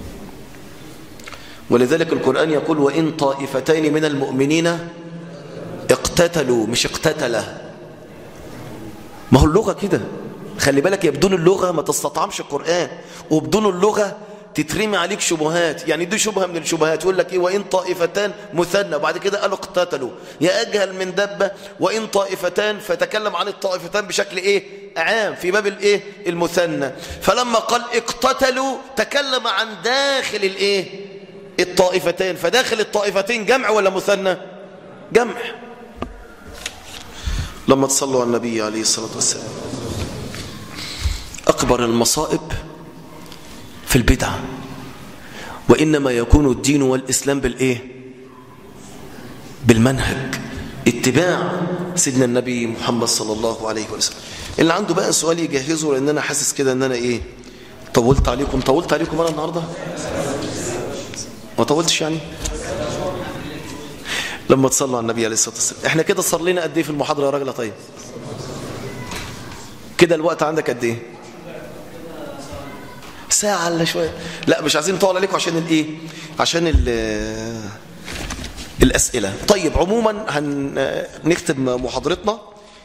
ولذلك القرآن يقول وإن طائفتين من المؤمنين اقتتلوا مش اقتتله ما هو اللغة كده خلي بالك يا بدون اللغة ما تستطعمش القرآن وبدون اللغة تترمي عليك شبهات يعني دي شبهة من الشبهات يقول لك ايه وإن طائفتان مثنى وبعد كده قالوا اقتتلوا يا أجهل من دبة وإن طائفتان فتكلم عن الطائفتان بشكل ايه عام في باب الايه المثنى فلما قال اقتتلوا تكلم عن داخل الايه الطائفتين فداخل الطائفتين جمع ولا مثنى جمع لما تصلوا على النبي عليه الصلاة والسلام أكبر المصائب في البدعة وإنما يكون الدين والإسلام بالإيه بالمنهج اتباع سيدنا النبي محمد صلى الله عليه وسلم اللي عنده بقى سؤال يجهزه لأن أنا حاسس كده أن أنا إيه طولت عليكم طولت عليكم أنا النهاردة ما طولتش يعني لما تصلوا على النبي عليه الصلاة والسلام احنا كده صلينا قد ايه في المحاضرة يا راجل طيب كده الوقت عندك قد ايه ساعة الا شوية لا مش عايزين نطول عليكم عشان الايه عشان ال الأسئلة طيب عموما هنختم محاضرتنا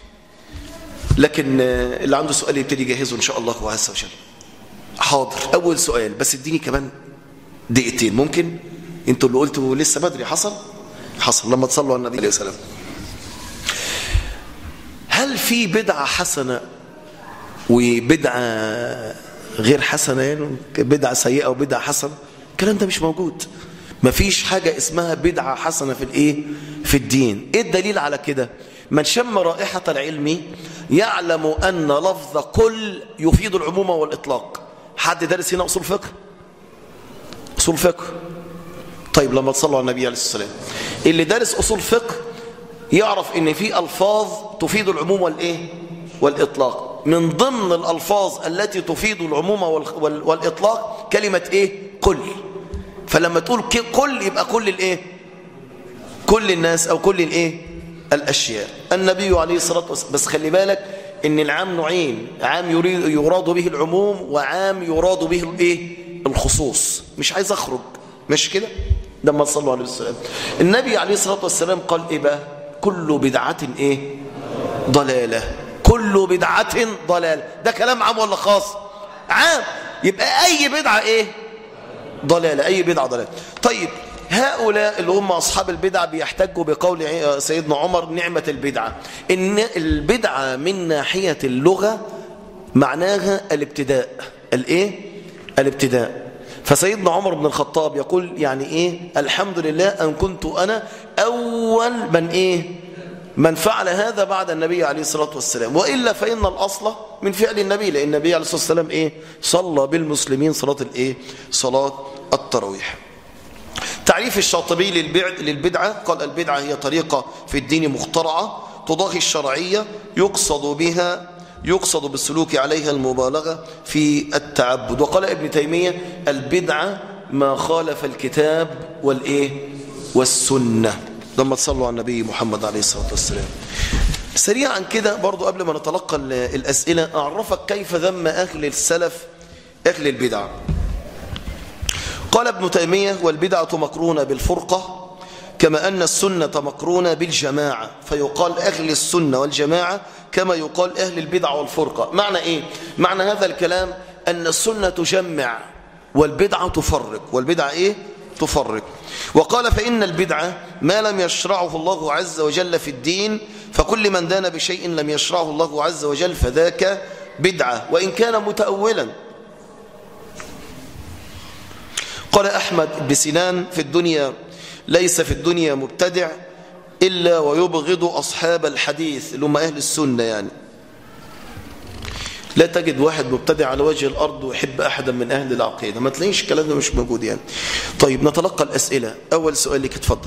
لكن اللي عنده سؤال يبتدي يجهزه إن شاء الله عز وجل حاضر أول سؤال بس اديني كمان دقيقتين ممكن انتوا اللي قلتوا لسه بدري حصل حصل لما تصلوا على النبي عليه السلام هل في بدعة حسنة وبدعة غير حسنة يعني بدعة سيئة وبدعة حسنة الكلام ده مش موجود مفيش حاجة اسمها بدعة حسنة في الايه في الدين ايه الدليل على كده من شم رائحة العلم يعلم أن لفظ كل يفيد العموم والإطلاق حد دارس هنا أصول فقه أصول فقه طيب لما تصلوا على النبي عليه الصلاة والسلام اللي دارس أصول فقه يعرف ان في ألفاظ تفيد العموم والإيه والإطلاق من ضمن الألفاظ التي تفيد العموم والإطلاق كلمة إيه كل فلما تقول كل يبقى كل الإيه كل الناس أو كل الإيه الأشياء النبي عليه الصلاة والسلام بس خلي بالك ان العام نوعين عام يريد يراد به العموم وعام يراد به الايه الخصوص مش عايز اخرج مش كده لما صلوا عليه السلام النبي عليه الصلاة والسلام قال ايه بقى كل بدعة ايه ضلالة كل بدعة ضلالة ده كلام عام ولا خاص عام يبقى أي بدعة إيه ضلالة أي بدعة ضلالة طيب هؤلاء اللي هم أصحاب البدع بيحتجوا بقول سيدنا عمر نعمة البدعة إن البدعة من ناحية اللغة معناها الابتداء الإيه؟ الابتداء فسيدنا عمر بن الخطاب يقول يعني إيه الحمد لله أن كنت أنا أول من إيه من فعل هذا بعد النبي عليه الصلاة والسلام وإلا فإن الأصل من فعل النبي لأن النبي عليه الصلاة والسلام إيه صلى بالمسلمين صلاة الإيه صلاة التراويح تعريف الشاطبي للبدعة قال البدعة هي طريقة في الدين مخترعة تضاهي الشرعية يقصد بها يقصد بالسلوك عليها المبالغة في التعبد وقال ابن تيمية البدعة ما خالف الكتاب والإيه والسنة لما تصلوا على النبي محمد عليه الصلاة والسلام سريعا كده برضو قبل ما نتلقى الأسئلة أعرفك كيف ذم أهل السلف أهل البدع قال ابن تيمية والبدعة مقرونة بالفرقة كما أن السنة مقرونة بالجماعة فيقال أهل السنة والجماعة كما يقال أهل البدع والفرقة معنى إيه؟ معنى هذا الكلام أن السنة تجمع والبدعة تفرق والبدعة إيه؟ تفرق وقال فإن البدعة ما لم يشرعه الله عز وجل في الدين فكل من دان بشيء لم يشرعه الله عز وجل فذاك بدعة وإن كان متأولا قال أحمد بن سنان في الدنيا ليس في الدنيا مبتدع إلا ويبغض أصحاب الحديث اللي هم أهل السنة يعني لا تجد واحد مبتدع على وجه الأرض ويحب أحدا من أهل العقيدة ما تلاقيش الكلام ده مش موجود يعني طيب نتلقى الأسئلة أول سؤال لك اتفضل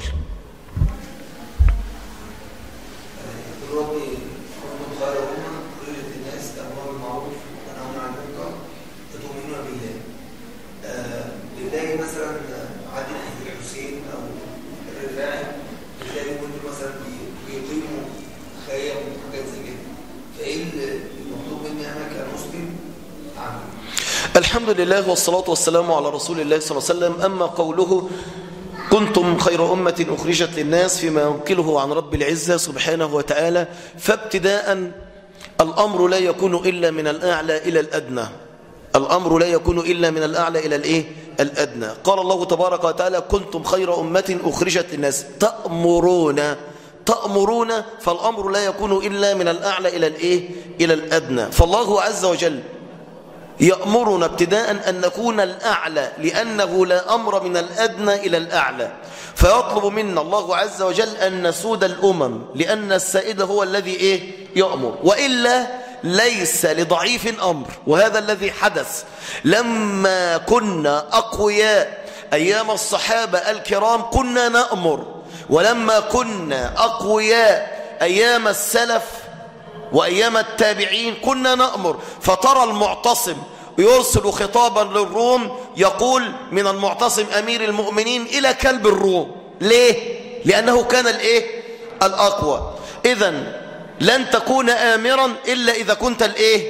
الحمد لله والصلاة والسلام على رسول الله صلى الله عليه وسلم أما قوله كنتم خير أمة أخرجت للناس فيما ينقله عن رب العزة سبحانه وتعالى فابتداء الأمر لا يكون إلا من الأعلى إلى الأدنى الأمر لا يكون إلا من الأعلى إلى الإيه؟ الأدنى قال الله تبارك وتعالى كنتم خير أمة أخرجت للناس تأمرون تأمرون فالأمر لا يكون إلا من الأعلى إلى الإيه؟ إلى الأدنى فالله عز وجل يأمرنا ابتداء أن نكون الأعلى لأنه لا أمر من الأدنى إلى الأعلى فيطلب منا الله عز وجل أن نسود الأمم لأن السائد هو الذي إيه يأمر وإلا ليس لضعيف أمر وهذا الذي حدث لما كنا أقوياء أيام الصحابة الكرام كنا نأمر ولما كنا أقوياء أيام السلف وأيام التابعين كنا نأمر فترى المعتصم يرسل خطابا للروم يقول من المعتصم أمير المؤمنين إلى كلب الروم ليه؟ لأنه كان الإيه؟ الأقوى إذا لن تكون آمرا إلا إذا كنت الإيه؟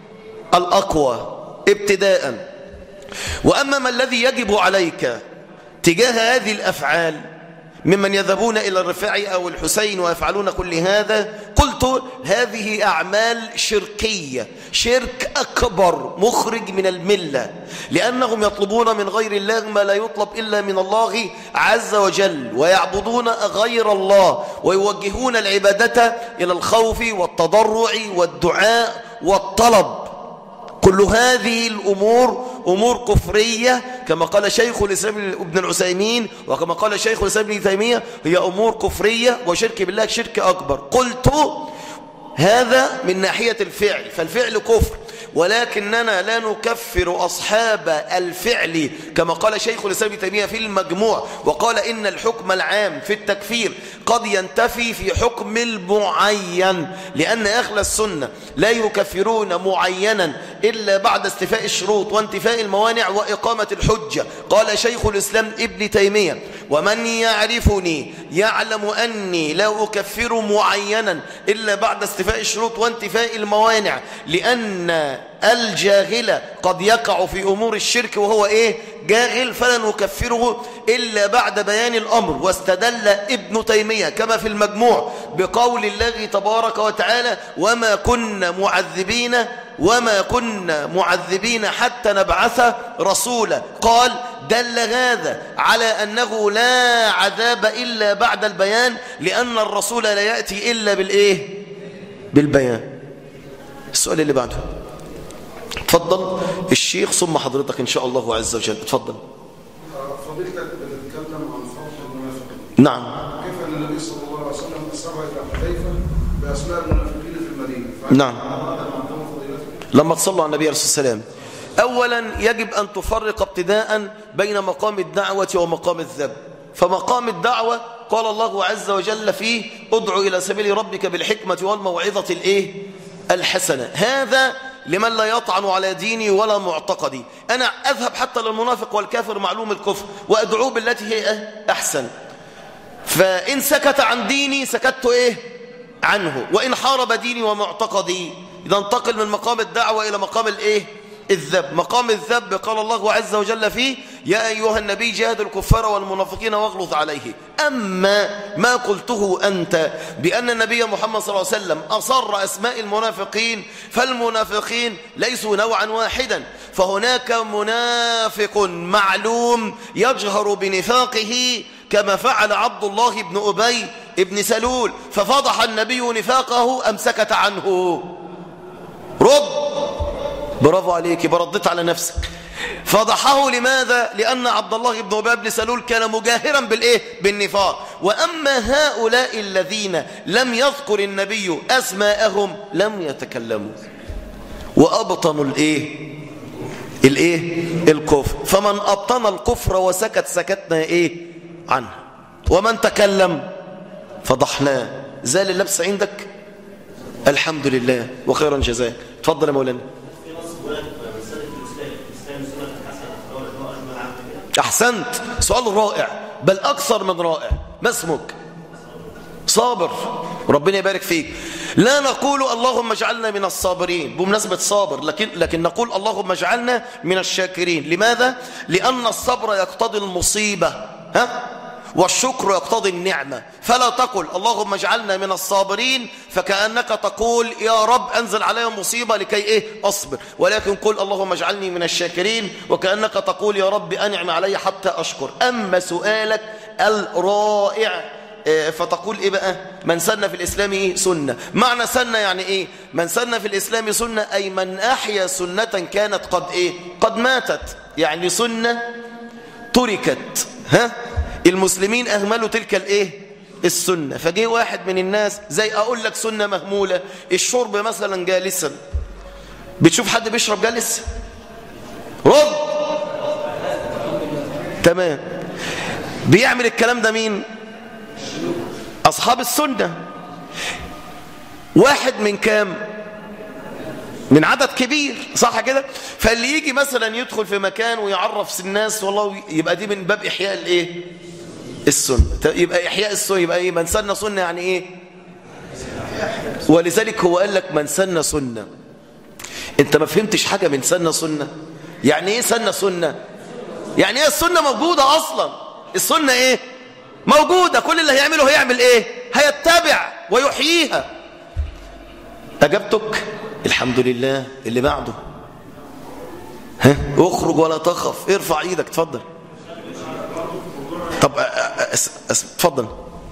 الأقوى ابتداء وأما ما الذي يجب عليك تجاه هذه الأفعال ممن يذهبون إلى الرفاع أو الحسين ويفعلون كل هذا قلت هذه أعمال شركية شرك أكبر مخرج من الملة لأنهم يطلبون من غير الله ما لا يطلب إلا من الله عز وجل ويعبدون غير الله ويوجهون العبادة إلى الخوف والتضرع والدعاء والطلب كل هذه الأمور أمور كفرية كما قال شيخ الإسلام ابن العسيمين وكما قال شيخ الإسلام ابن تيمية هي أمور كفرية وشرك بالله شرك أكبر قلت هذا من ناحية الفعل فالفعل كفر ولكننا لا نكفر أصحاب الفعل كما قال شيخ الإسلام تيمية في المجموع وقال إن الحكم العام في التكفير قد ينتفي في حكم المعين لأن أهل السنة لا يكفرون معينا إلا بعد استفاء الشروط وانتفاء الموانع وإقامة الحجة قال شيخ الإسلام ابن تيمية ومن يعرفني يعلم أني لا أكفر معينا إلا بعد استفاء الشروط وانتفاء الموانع لأن الجاهل قد يقع في أمور الشرك وهو إيه جاهل فلا نكفره إلا بعد بيان الأمر واستدل ابن تيمية كما في المجموع بقول الله تبارك وتعالى وما كنا معذبين وما كنا معذبين حتى نبعث رسولا قال دل هذا على أنه لا عذاب إلا بعد البيان لأن الرسول لا يأتي إلا بالإيه بالبيان السؤال اللي بعده تفضل الشيخ ثم حضرتك إن شاء الله عز وجل تفضل فضيلتك بتتكلم عن فرح المنافقين نعم كيف ان النبي صلى الله عليه وسلم اسرع الى حذيفه باسماء المنافقين في المدينه نعم. هذا معلوم فضيلتك لما تصلوا على النبي عليه الصلاة والسلام أولا يجب أن تفرق ابتداء بين مقام الدعوة ومقام الذب فمقام الدعوة قال الله عز وجل فيه ادعو إلى سبيل ربك بالحكمة والموعظة الإيه؟ الحسنة هذا لمن لا يطعن على ديني ولا معتقدي أنا أذهب حتى للمنافق والكافر معلوم الكفر وأدعوه بالتي هي أحسن فإن سكت عن ديني سكت إيه عنه وإن حارب ديني ومعتقدي إذا انتقل من مقام الدعوة إلى مقام الإيه الذب مقام الذب قال الله عز وجل فيه يا أيها النبي جاهد الكفار والمنافقين واغلظ عليه أما ما قلته أنت بأن النبي محمد صلى الله عليه وسلم أصر أسماء المنافقين فالمنافقين ليسوا نوعا واحدا فهناك منافق معلوم يجهر بنفاقه كما فعل عبد الله بن أبي بن سلول ففضح النبي نفاقه أم سكت عنه رد برافو عليك بردت على نفسك فضحه لماذا لأن عبد الله بن أبي بن سلول كان مجاهرا بالإيه بالنفاق وأما هؤلاء الذين لم يذكر النبي أسماءهم لم يتكلموا وأبطنوا الإيه الايه الكفر فمن ابطن الكفر وسكت سكتنا ايه عنه ومن تكلم فضحناه زال اللبس عندك الحمد لله وخيرا جزاك تفضل يا مولانا احسنت سؤال رائع بل اكثر من رائع ما اسمك صابر ربنا يبارك فيك لا نقول اللهم اجعلنا من الصابرين بمناسبة صابر لكن, لكن نقول اللهم اجعلنا من الشاكرين لماذا؟ لأن الصبر يقتضي المصيبة ها؟ والشكر يقتضي النعمة فلا تقل اللهم اجعلنا من الصابرين فكأنك تقول يا رب أنزل علي مصيبة لكي إيه أصبر ولكن قل اللهم اجعلني من الشاكرين وكأنك تقول يا رب أنعم علي حتى أشكر أما سؤالك الرائع فتقول ايه بقى من سن في الاسلام ايه سنة معنى سنة يعني ايه من سن في الاسلام سنة اي من احيا سنة كانت قد ايه قد ماتت يعني سنة تركت ها المسلمين اهملوا تلك الايه السنة فجي واحد من الناس زي اقول لك سنة مهمولة الشرب مثلا جالسا بتشوف حد بيشرب جالس رد تمام بيعمل الكلام ده مين أصحاب السنة واحد من كام من عدد كبير صح كده فاللي يجي مثلا يدخل في مكان ويعرف الناس والله يبقى دي من باب إحياء الإيه السنة يبقى إحياء السنة يبقى إيه من سن سنة يعني إيه ولذلك هو قال لك من سن سنة انت ما فهمتش حاجة من سن سنة يعني ايه سن سنة يعني ايه السنة موجودة اصلا السنة ايه موجودة كل اللي هيعمله هيعمل ايه هيتبع ويحييها اجبتك الحمد لله اللي بعده ها اخرج ولا تخف ارفع ايدك تفضل طب اتفضل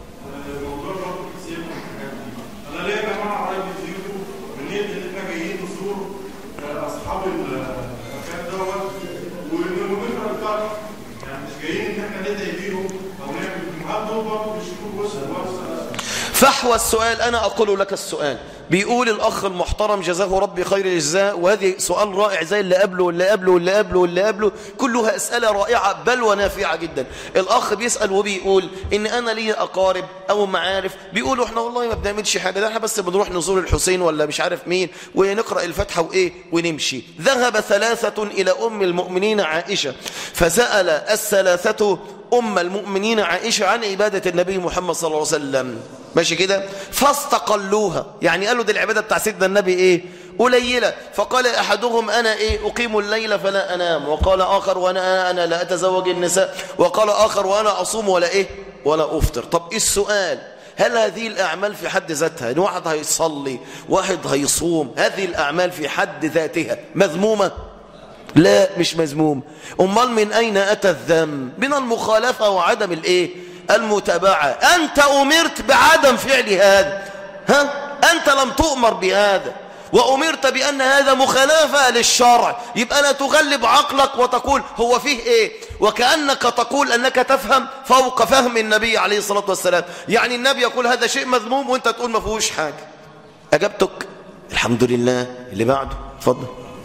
انا ليه يا جماعه قرايب بيجوا بنيه ان احنا جايين نزور اصحاب المكان دوت والمؤمنين بتاعنا يعني مش جايين ان احنا ندعي بيهم او نعمل الجمعات دول برضه بيشوفوا وسط وسط فحوى السؤال أنا أقول لك السؤال بيقول الأخ المحترم جزاه ربي خير الجزاء وهذه سؤال رائع زي اللي قبله واللي قبله واللي قبله واللي قبله كلها أسئلة رائعة بل ونافعة جدا الأخ بيسأل وبيقول إن أنا لي أقارب أو معارف بيقولوا إحنا والله ما بنعملش حاجة ده إحنا بس بنروح نزور الحسين ولا مش عارف مين ونقرأ الفاتحة وإيه ونمشي ذهب ثلاثة إلى أم المؤمنين عائشة فسأل الثلاثة أم المؤمنين عائشة عن عبادة النبي محمد صلى الله عليه وسلم ماشي كده فاستقلوها يعني قالوا دي العبادة بتاع سيدنا النبي ايه قليلة فقال أحدهم أنا إيه أقيم الليل فلا أنام وقال آخر وأنا أنا لا أتزوج النساء وقال آخر وأنا أصوم ولا إيه ولا أفطر طب إيه السؤال هل هذه الأعمال في حد ذاتها إن واحد هيصلي واحد هيصوم هذه الأعمال في حد ذاتها مذمومة لا مش مذموم أمال من أين أتى الذم من المخالفة وعدم الإيه المتابعة أنت أمرت بعدم فعل هذا ها أنت لم تؤمر بهذا وأمرت بأن هذا مخالفة للشرع يبقى لا تغلب عقلك وتقول هو فيه إيه وكأنك تقول أنك تفهم فوق فهم النبي عليه الصلاة والسلام يعني النبي يقول هذا شيء مذموم وانت تقول ما فيهوش حاجة أجبتك الحمد لله اللي بعده اتفضل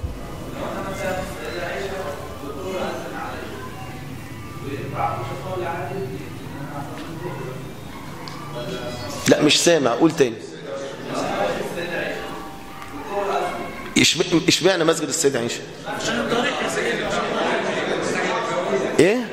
لا مش سامع قول تاني إشب- اشمعنى مسجد السيدة عائشة ايه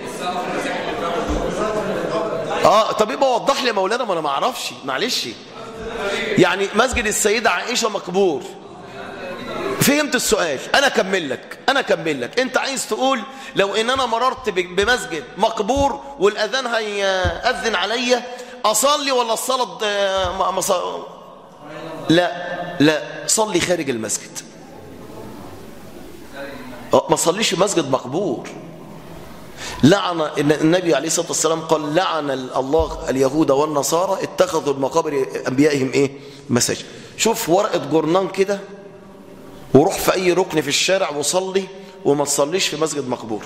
اه طب يبقى وضح لي يا مولانا ما انا ما اعرفش معلش يعني مسجد السيدة عائشة مقبور فهمت السؤال انا اكمل لك انا اكمل لك انت عايز تقول لو ان انا مررت ب- بمسجد مقبور والاذان هيأذن عليا اصلي ولا الصلاه آه، ما- ما ص- لا لا صلي خارج المسجد آه، ما صليش في مسجد مقبور لعن إن النبي عليه الصلاة والسلام قال لعن الله اليهود والنصارى اتخذوا المقابر أنبيائهم إيه مساجد شوف ورقة جورنان كده وروح في أي ركن في الشارع وصلي وما تصليش في مسجد مقبور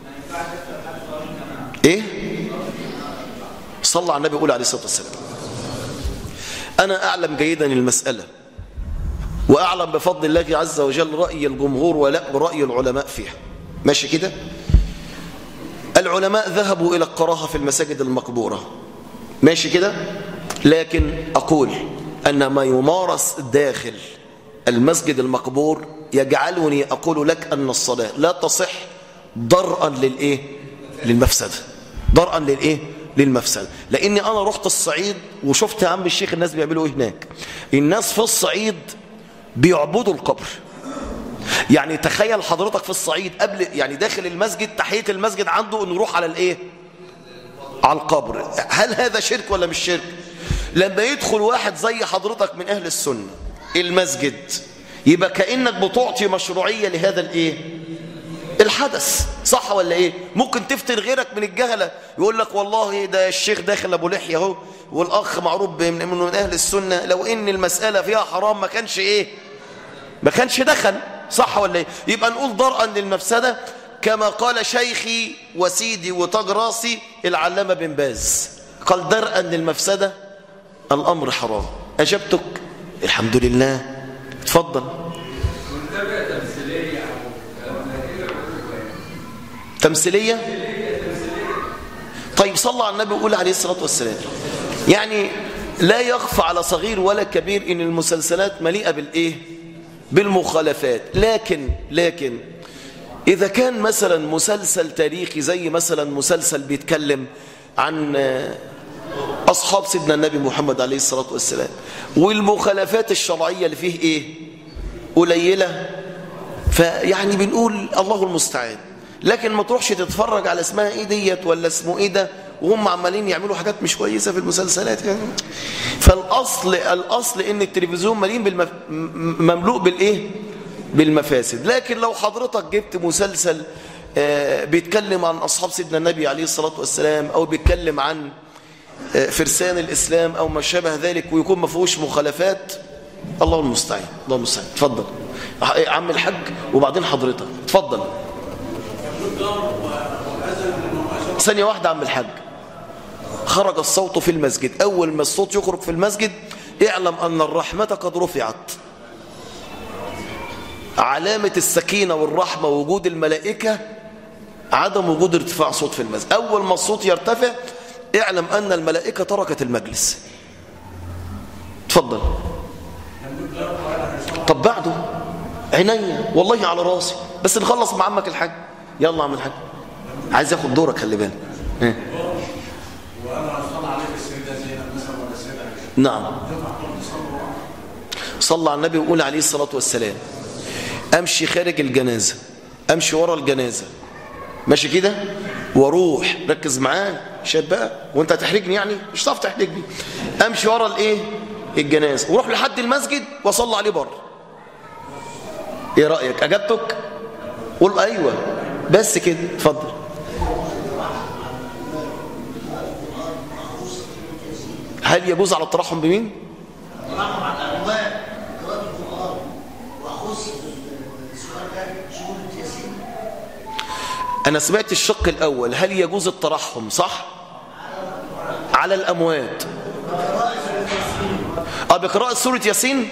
إيه صلى على النبي يقول عليه الصلاة والسلام أنا أعلم جيدا المسألة وأعلم بفضل الله عز وجل رأي الجمهور ولا برأي العلماء فيها ماشي كده العلماء ذهبوا إلى الكراهة في المساجد المقبورة ماشي كده لكن أقول أن ما يمارس داخل المسجد المقبور يجعلني أقول لك أن الصلاة لا تصح ضرءا للإيه للمفسدة ضرءا للإيه للمفسدة لأني أنا رحت الصعيد وشفت يا عم الشيخ الناس بيعملوا إيه هناك الناس في الصعيد بيعبدوا القبر يعني تخيل حضرتك في الصعيد قبل يعني داخل المسجد تحية المسجد عنده انه يروح على الايه على القبر هل هذا شرك ولا مش شرك لما يدخل واحد زي حضرتك من اهل السنة المسجد يبقى كأنك بتعطي مشروعية لهذا الايه الحدث صح ولا ايه ممكن تفتن غيرك من الجهلة يقول لك والله ده الشيخ داخل ابو لحية اهو والاخ معروف من من اهل السنة لو ان المسألة فيها حرام ما كانش ايه ما كانش دخل صح ولا ايه يبقى نقول ضرءا للمفسده كما قال شيخي وسيدي وتاج راسي العلامه بن باز قال درءا للمفسده الامر حرام اجبتك الحمد لله اتفضل تمثيليه طيب صلى على النبي وقول عليه الصلاه والسلام يعني لا يخفى على صغير ولا كبير ان المسلسلات مليئه بالايه بالمخالفات لكن لكن إذا كان مثلا مسلسل تاريخي زي مثلا مسلسل بيتكلم عن أصحاب سيدنا النبي محمد عليه الصلاة والسلام والمخالفات الشرعية اللي فيه إيه قليلة فيعني بنقول الله المستعان لكن ما تروحش تتفرج على اسمها ايه ديت ولا اسمه ايه ده وهم عمالين يعملوا حاجات مش كويسه في المسلسلات يعني فالاصل الاصل ان التلفزيون مليء بالمف... مملوء بالايه بالمفاسد لكن لو حضرتك جبت مسلسل آه بيتكلم عن اصحاب سيدنا النبي عليه الصلاه والسلام او بيتكلم عن آه فرسان الاسلام او ما شابه ذلك ويكون ما فيهوش مخالفات الله المستعان الله المستعان اتفضل عم الحاج وبعدين حضرتك اتفضل ثانية واحدة عم الحاج خرج الصوت في المسجد أول ما الصوت يخرج في المسجد اعلم أن الرحمة قد رفعت علامة السكينة والرحمة ووجود الملائكة عدم وجود ارتفاع صوت في المسجد أول ما الصوت يرتفع اعلم أن الملائكة تركت المجلس تفضل طب بعده عينيا والله على راسي بس نخلص مع عمك الحاج يلا عم الحاج عايز ياخد دورك خلي بالك إيه؟ نعم صلى على النبي وقول عليه الصلاة والسلام امشي خارج الجنازة امشي ورا الجنازة ماشي كده واروح ركز معايا شاب بقى وانت هتحرجني يعني مش هتعرف تحرجني امشي ورا الايه الجنازه واروح لحد المسجد واصلي عليه بره ايه رايك اجابتك قول ايوه بس كده اتفضل هل يجوز على الترحم بمين الترحم على الأموال قراءة القرآن وأخص السؤال ده سورة ياسين انا سمعت الشق الاول هل يجوز الترحم صح على الاموات اه بقراءه سوره ياسين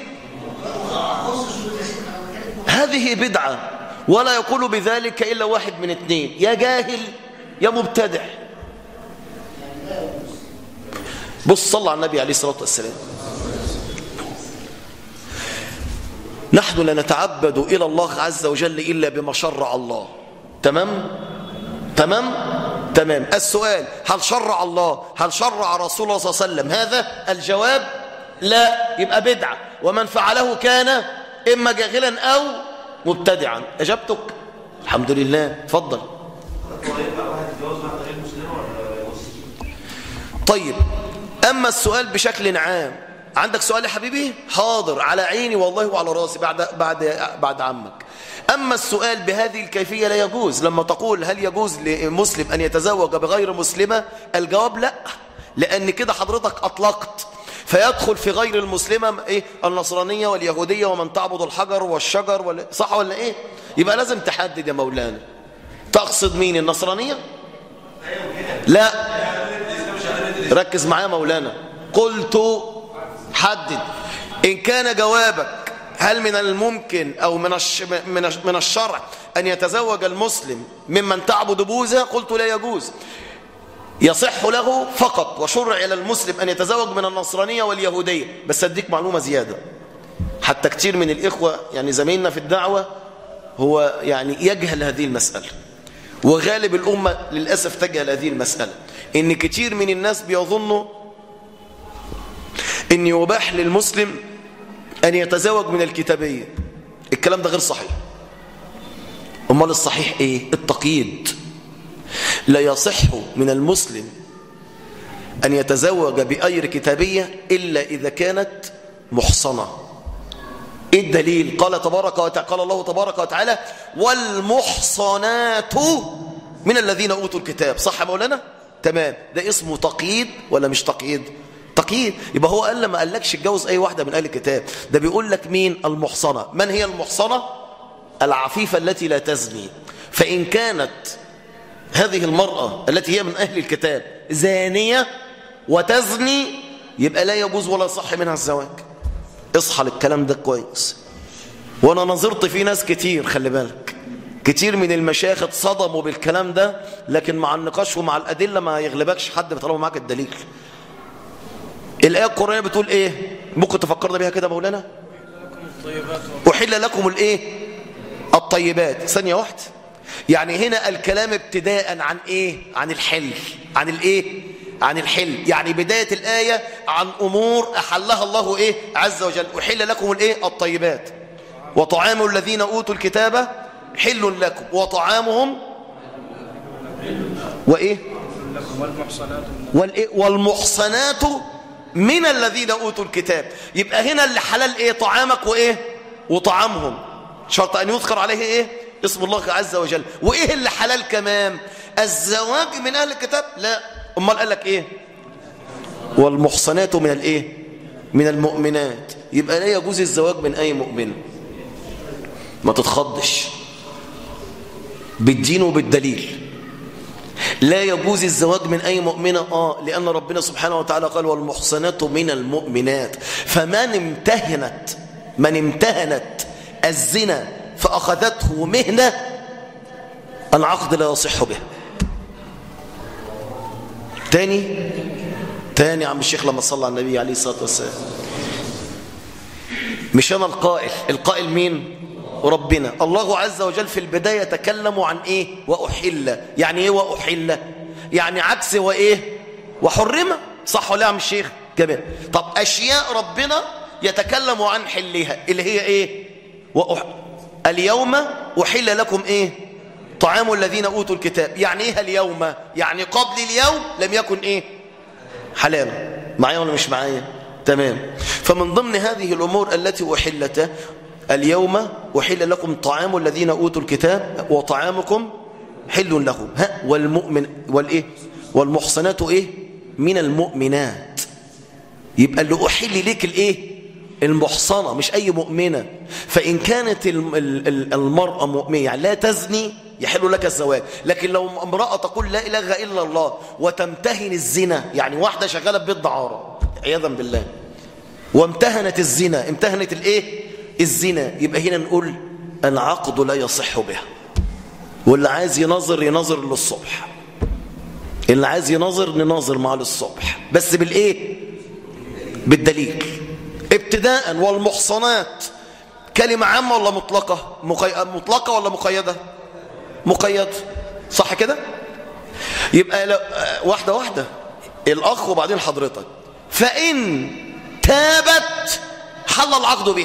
هذه بدعه ولا يقول بذلك الا واحد من اثنين يا جاهل يا مبتدع بص صلى على النبي عليه الصلاه والسلام نحن لا نتعبد الى الله عز وجل الا بما شرع الله تمام تمام تمام السؤال هل شرع الله هل شرع رسول الله صلى الله عليه وسلم هذا الجواب لا يبقى بدعة ومن فعله كان إما جاهلا أو مبتدعا أجبتك الحمد لله تفضل طيب أما السؤال بشكل عام عندك سؤال يا حبيبي حاضر على عيني والله وعلى راسي بعد بعد بعد عمك أما السؤال بهذه الكيفية لا يجوز لما تقول هل يجوز لمسلم أن يتزوج بغير مسلمة الجواب لا لأن كده حضرتك أطلقت فيدخل في غير المسلمة إيه النصرانية واليهودية ومن تعبد الحجر والشجر ولا صح ولا إيه يبقى لازم تحدد يا مولانا تقصد مين النصرانية لا ركز معايا مولانا قلت حدد إن كان جوابك هل من الممكن أو من الش... من الش... من الشرع أن يتزوج المسلم ممن تعبد بوذا قلت لا يجوز يصح له فقط وشرع إلى المسلم أن يتزوج من النصرانية واليهودية بس أديك معلومة زيادة حتى كتير من الإخوة يعني زميلنا في الدعوة هو يعني يجهل هذه المسألة وغالب الأمة للأسف تجهل هذه المسألة إن كتير من الناس بيظنوا إن يباح للمسلم أن يتزوج من الكتابية الكلام ده غير صحيح أمال الصحيح إيه التقييد لا يصح من المسلم أن يتزوج بأير كتابية إلا إذا كانت محصنة إيه الدليل قال تبارك وتعالى قال الله تبارك وتعالى والمحصنات من الذين أوتوا الكتاب صح يا مولانا تمام ده اسمه تقييد ولا مش تقييد تقييد يبقى هو قال لما قالكش اتجوز أي واحدة من أهل الكتاب ده بيقول لك مين المحصنة من هي المحصنة العفيفة التي لا تزني فإن كانت هذه المرأة التي هي من أهل الكتاب زانية وتزني يبقى لا يجوز ولا صح منها الزواج اصحى للكلام ده كويس وانا نظرت في ناس كتير خلي بالك كتير من المشايخ اتصدموا بالكلام ده لكن مع النقاش ومع الأدلة ما يغلبكش حد طالما معاك الدليل الآية القرآنية بتقول ايه ممكن تفكرنا بيها كده مولانا أحل لكم الايه الطيبات ثانية واحدة يعني هنا الكلام ابتداء عن ايه عن الحل عن الايه عن الحل يعني بداية الآية عن أمور أحلها الله إيه عز وجل أحل لكم الإيه الطيبات وطعام الذين أوتوا الكتاب حل لكم وطعامهم وإيه والإيه والمحصنات من الذين أوتوا الكتاب يبقى هنا اللي حلال إيه طعامك وإيه وطعامهم شرط أن يذكر عليه إيه اسم الله عز وجل وإيه اللي حلال كمان الزواج من أهل الكتاب لا امال قال لك ايه والمحصنات من الايه من المؤمنات يبقى لا يجوز الزواج من اي مؤمن ما تتخضش بالدين وبالدليل لا يجوز الزواج من أي مؤمنة آه لأن ربنا سبحانه وتعالى قال والمحصنات من المؤمنات فمن امتهنت من امتهنت الزنا فأخذته مهنة العقد لا يصح به تاني تاني عم الشيخ لما صلى على النبي عليه الصلاة والسلام مش أنا القائل القائل مين ربنا الله عز وجل في البداية تكلم عن إيه وأحل يعني إيه وأحل يعني عكس وإيه وحرم صح ولا عم الشيخ كمان طب أشياء ربنا يتكلم عن حلها اللي هي إيه وأح... اليوم أحل لكم إيه طعام الذين أوتوا الكتاب يعني إيه اليوم يعني قبل اليوم لم يكن إيه حلالا معايا ولا مش معايا تمام فمن ضمن هذه الأمور التي أحلت اليوم أحل لكم طعام الذين أوتوا الكتاب وطعامكم حل لهم ها والمؤمن والإيه والمحصنات إيه من المؤمنات يبقى اللي أحل لك الإيه المحصنة مش أي مؤمنة فإن كانت الم- ال- ال- المرأة مؤمنة يعني لا تزني يحل لك الزواج لكن لو امرأة تقول لا إله إلا الله وتمتهن الزنا يعني واحدة شغالة في بيت دعارة عياذا بالله وامتهنت الزنا امتهنت الايه الزنا يبقى هنا نقول العقد لا يصح بها واللي عايز ينظر ينظر للصبح اللي عايز ينظر ننظر معاه للصبح بس بالايه بالدليل ابتداء والمحصنات كلمة عامة ولا مطلقة مقي... مطلقة ولا مقيدة مقيدة صح كده يبقى لو... آه، واحدة واحدة الأخ وبعدين حضرتك فإن تابت حل العقد بها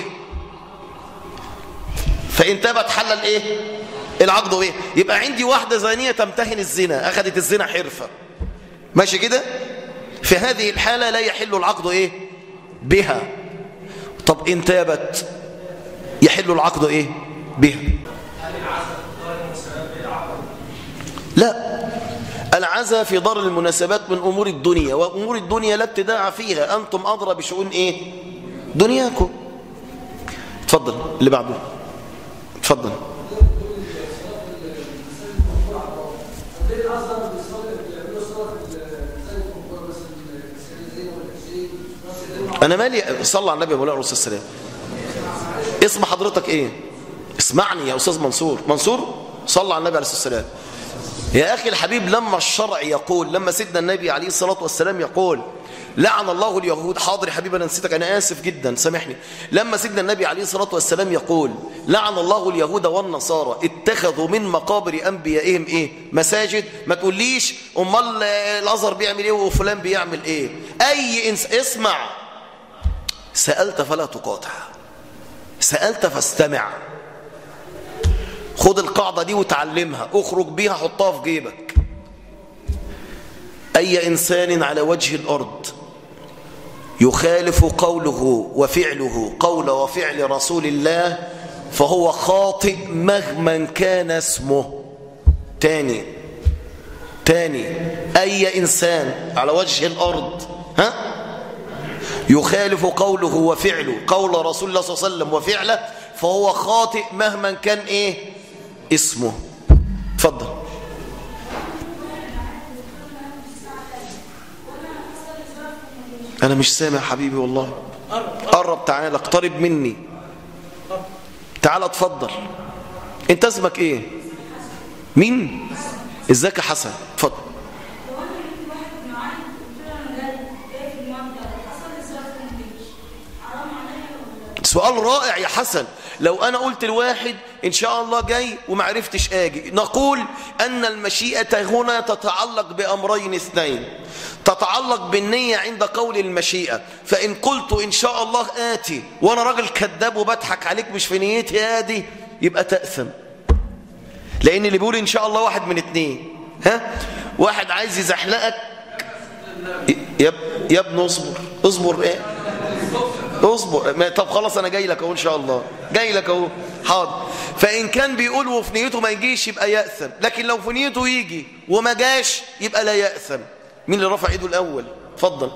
فإن تابت حل الإيه العقد بها يبقى عندي واحدة زانية تمتهن الزنا أخذت الزنا حرفة ماشي كده في هذه الحالة لا يحل العقد إيه بها طب إن تابت يحل العقد إيه بها لا العزا في دار المناسبات من أمور الدنيا وأمور الدنيا لا ابتداع فيها أنتم أدرى بشؤون إيه دنياكم تفضل اللي بعده تفضل أنا مالي صلى على النبي مولانا عليه الصلاة والسلام اسم حضرتك إيه اسمعني يا أستاذ منصور منصور صلى على النبي عليه الصلاة والسلام يا أخي الحبيب لما الشرع يقول لما سيدنا النبي عليه الصلاة والسلام يقول لعن الله اليهود حاضر يا حبيبي أنا نسيتك أنا آسف جدا سامحني لما سيدنا النبي عليه الصلاة والسلام يقول لعن الله اليهود والنصارى اتخذوا من مقابر أنبيائهم إيه مساجد ما تقوليش أمال الأزهر بيعمل إيه وفلان بيعمل إيه أي إنس اسمع سألت فلا تقاطع سألت فاستمع خد القاعدة دي وتعلمها اخرج بيها حطها في جيبك أي إنسان على وجه الأرض يخالف قوله وفعله قول وفعل رسول الله فهو خاطئ مهما كان اسمه تاني تاني أي إنسان على وجه الأرض ها يخالف قوله وفعله قول رسول الله صلى الله عليه وسلم وفعله فهو خاطئ مهما كان إيه اسمه تفضل أنا مش سامع حبيبي والله قرب تعال اقترب مني تعال اتفضل انت اسمك ايه مين ازيك يا حسن اتفضل سؤال رائع يا حسن لو أنا قلت الواحد إن شاء الله جاي ومعرفتش آجي نقول أن المشيئة هنا تتعلق بأمرين اثنين تتعلق بالنية عند قول المشيئة فإن قلت إن شاء الله آتي وأنا راجل كذاب وبضحك عليك مش في نيتي آدي يبقى تأثم لأن اللي بيقول إن شاء الله واحد من اتنين ها واحد عايز يزحلقك يا يا ابن اصبر اصبر ايه اصبر ما- طب خلاص انا جاي لك اهو ان شاء الله جاي لك اهو حاضر فان كان بيقول وفي نيته ما يجيش يبقى ياثم لكن لو في نيته يجي وما جاش يبقى لا ياثم مين اللي رفع ايده الاول اتفضل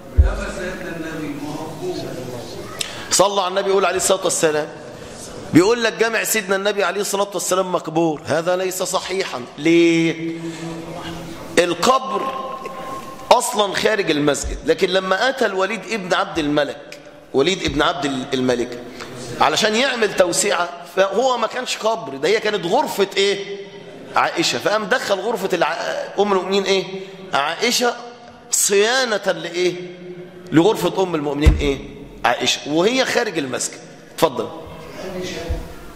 صلى على النبي يقول عليه الصلاه والسلام بيقول لك جامع سيدنا النبي عليه الصلاه والسلام مقبور هذا ليس صحيحا ليه القبر اصلا خارج المسجد لكن لما اتى الوليد ابن عبد الملك وليد ابن عبد الملك علشان يعمل توسعه فهو ما كانش قبر ده هي كانت غرفه ايه عائشه فقام دخل غرفه الع... ام المؤمنين ايه عائشه صيانه لايه لغرفه ام المؤمنين ايه عائشه وهي خارج المسجد اتفضل قال لي شاب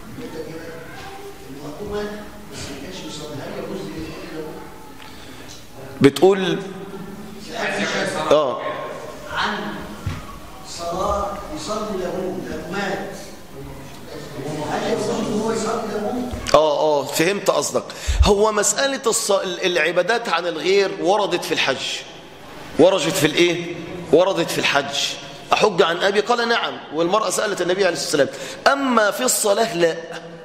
المقومة بس ما كانش يصلي هل يجوز لي كده؟ بتقول سألت شاب اه عن صلاة يصلي له لو مات اه اه فهمت قصدك هو مسألة الص... العبادات عن الغير وردت في الحج وردت في الايه وردت في الحج أحج عن أبي قال نعم والمرأة سألت النبي عليه الصلاة والسلام أما في الصلاة لا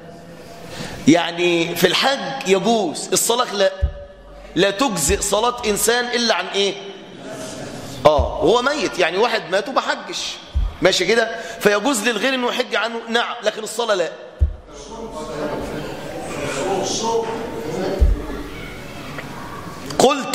يعني في الحج يجوز الصلاة لا لا تجزئ صلاة إنسان إلا عن إيه آه هو ميت يعني واحد مات وما حجش ماشي كده فيجوز للغير انه يحج عنه نعم لكن الصلاة لا قلت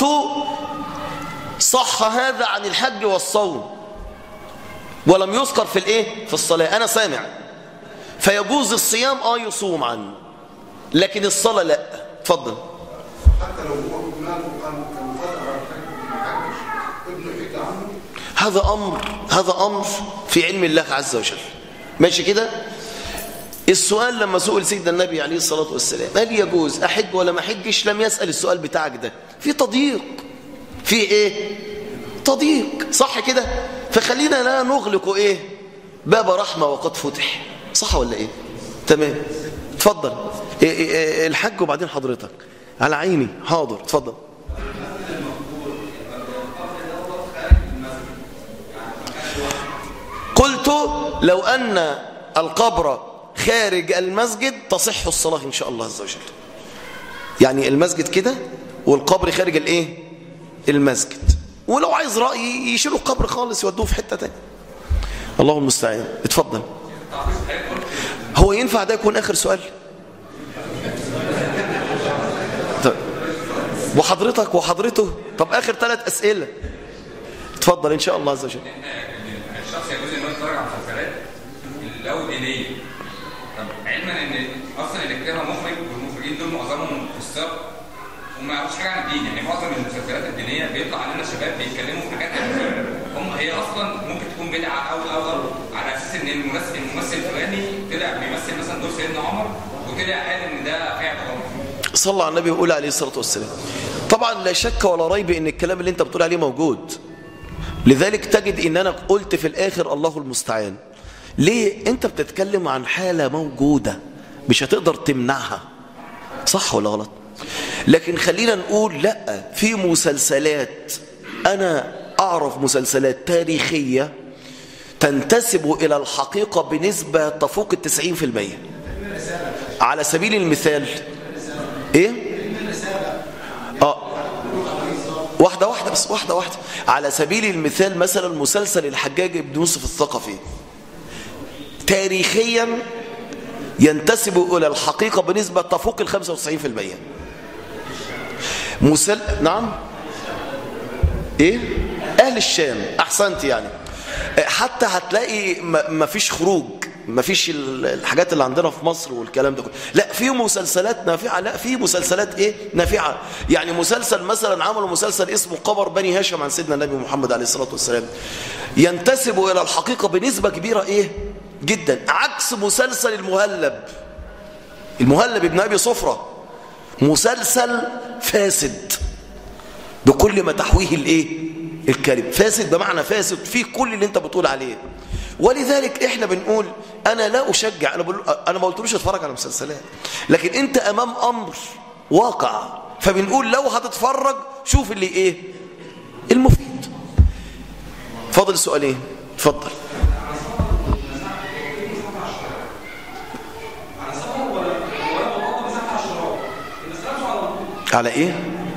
صح هذا عن الحج والصوم ولم يذكر في الايه في الصلاة انا سامع فيجوز الصيام اه يصوم عنه لكن الصلاة لا اتفضل حتى لو هو مات وكان كان فتره على الحج ما حجش ابنه يحج عنه هذا أمر هذا أمر في علم الله عز وجل ماشي كده السؤال لما سئل سيدنا النبي عليه الصلاة والسلام هل يجوز أحج ولا ما أحجش لم يسأل السؤال بتاعك ده في تضييق في إيه تضييق صح كده فخلينا لا نغلق إيه باب رحمة وقد فتح صح ولا إيه تمام اتفضل إيه إيه إيه الحج وبعدين حضرتك على عيني حاضر اتفضل قلت لو أن القبر خارج المسجد تصح الصلاة إن شاء الله عز وجل يعني المسجد كده والقبر خارج الايه المسجد ولو عايز رأي يشيلوا القبر خالص يودوه في حتة تانية الله المستعان اتفضل هو ينفع ده يكون آخر سؤال طب وحضرتك وحضرته طب آخر ثلاث أسئلة اتفضل إن شاء الله عز وجل الشخص يجوز انه يتفرج على مسلسلات لو دينيه طب علما ان اصلا اللي كتبها مخرج والمخرجين دول معظمهم فساق وما يعرفوش حاجه عن الدين يعني معظم المسلسلات الدينيه بيطلع علينا شباب بيتكلموا في حاجات عن الدين هم هي اصلا ممكن تكون بدعه او او او على اساس ان الممثل الممثل الفلاني طلع بيمثل مثلا دور سيدنا عمر وطلع قال ان ده فعل عمر صلى على النبي وقول عليه الصلاة والسلام طبعا لا شك ولا ريب ان الكلام اللي انت بتقول عليه موجود لذلك تجد ان انا قلت في الاخر الله المستعان ليه انت بتتكلم عن حالة موجودة مش هتقدر تمنعها صح ولا غلط لكن خلينا نقول لا في مسلسلات انا اعرف مسلسلات تاريخية تنتسب الى الحقيقة بنسبة تفوق التسعين في المية على سبيل المثال ايه اه واحدة واحدة بس واحدة واحدة على سبيل المثال مثلا مسلسل الحجاج بن يوسف الثقفي تاريخيا ينتسب إلى الحقيقة بنسبة تفوق ال 95% مسل... نعم ايه اهل الشام احسنت يعني حتى هتلاقي ما فيش خروج ما فيش الحاجات اللي عندنا في مصر والكلام ده كله لا في مسلسلات نافعه لا في مسلسلات ايه نافعه يعني مسلسل مثلا عملوا مسلسل اسمه قبر بني هاشم عن سيدنا النبي محمد عليه الصلاه والسلام ينتسب الى الحقيقه بنسبه كبيره ايه جدا عكس مسلسل المهلب المهلب ابن ابي صفره مسلسل فاسد بكل ما تحويه الايه الكلمه فاسد بمعنى فاسد فيه كل اللي انت بتقول عليه ولذلك احنا بنقول انا لا اشجع انا بقول انا ما قلتلوش اتفرج على مسلسلات لكن انت امام امر واقع فبنقول لو هتتفرج شوف اللي ايه المفيد فاضل سؤالين اتفضل على ايه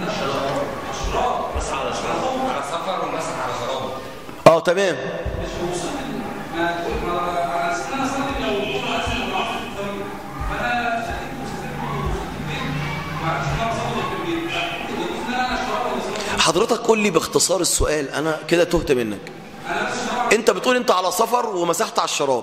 على سفر ومسح على شراب اه تمام حضرتك قول لي باختصار السؤال انا كده تهت منك انت بتقول انت على سفر ومسحت على الشراب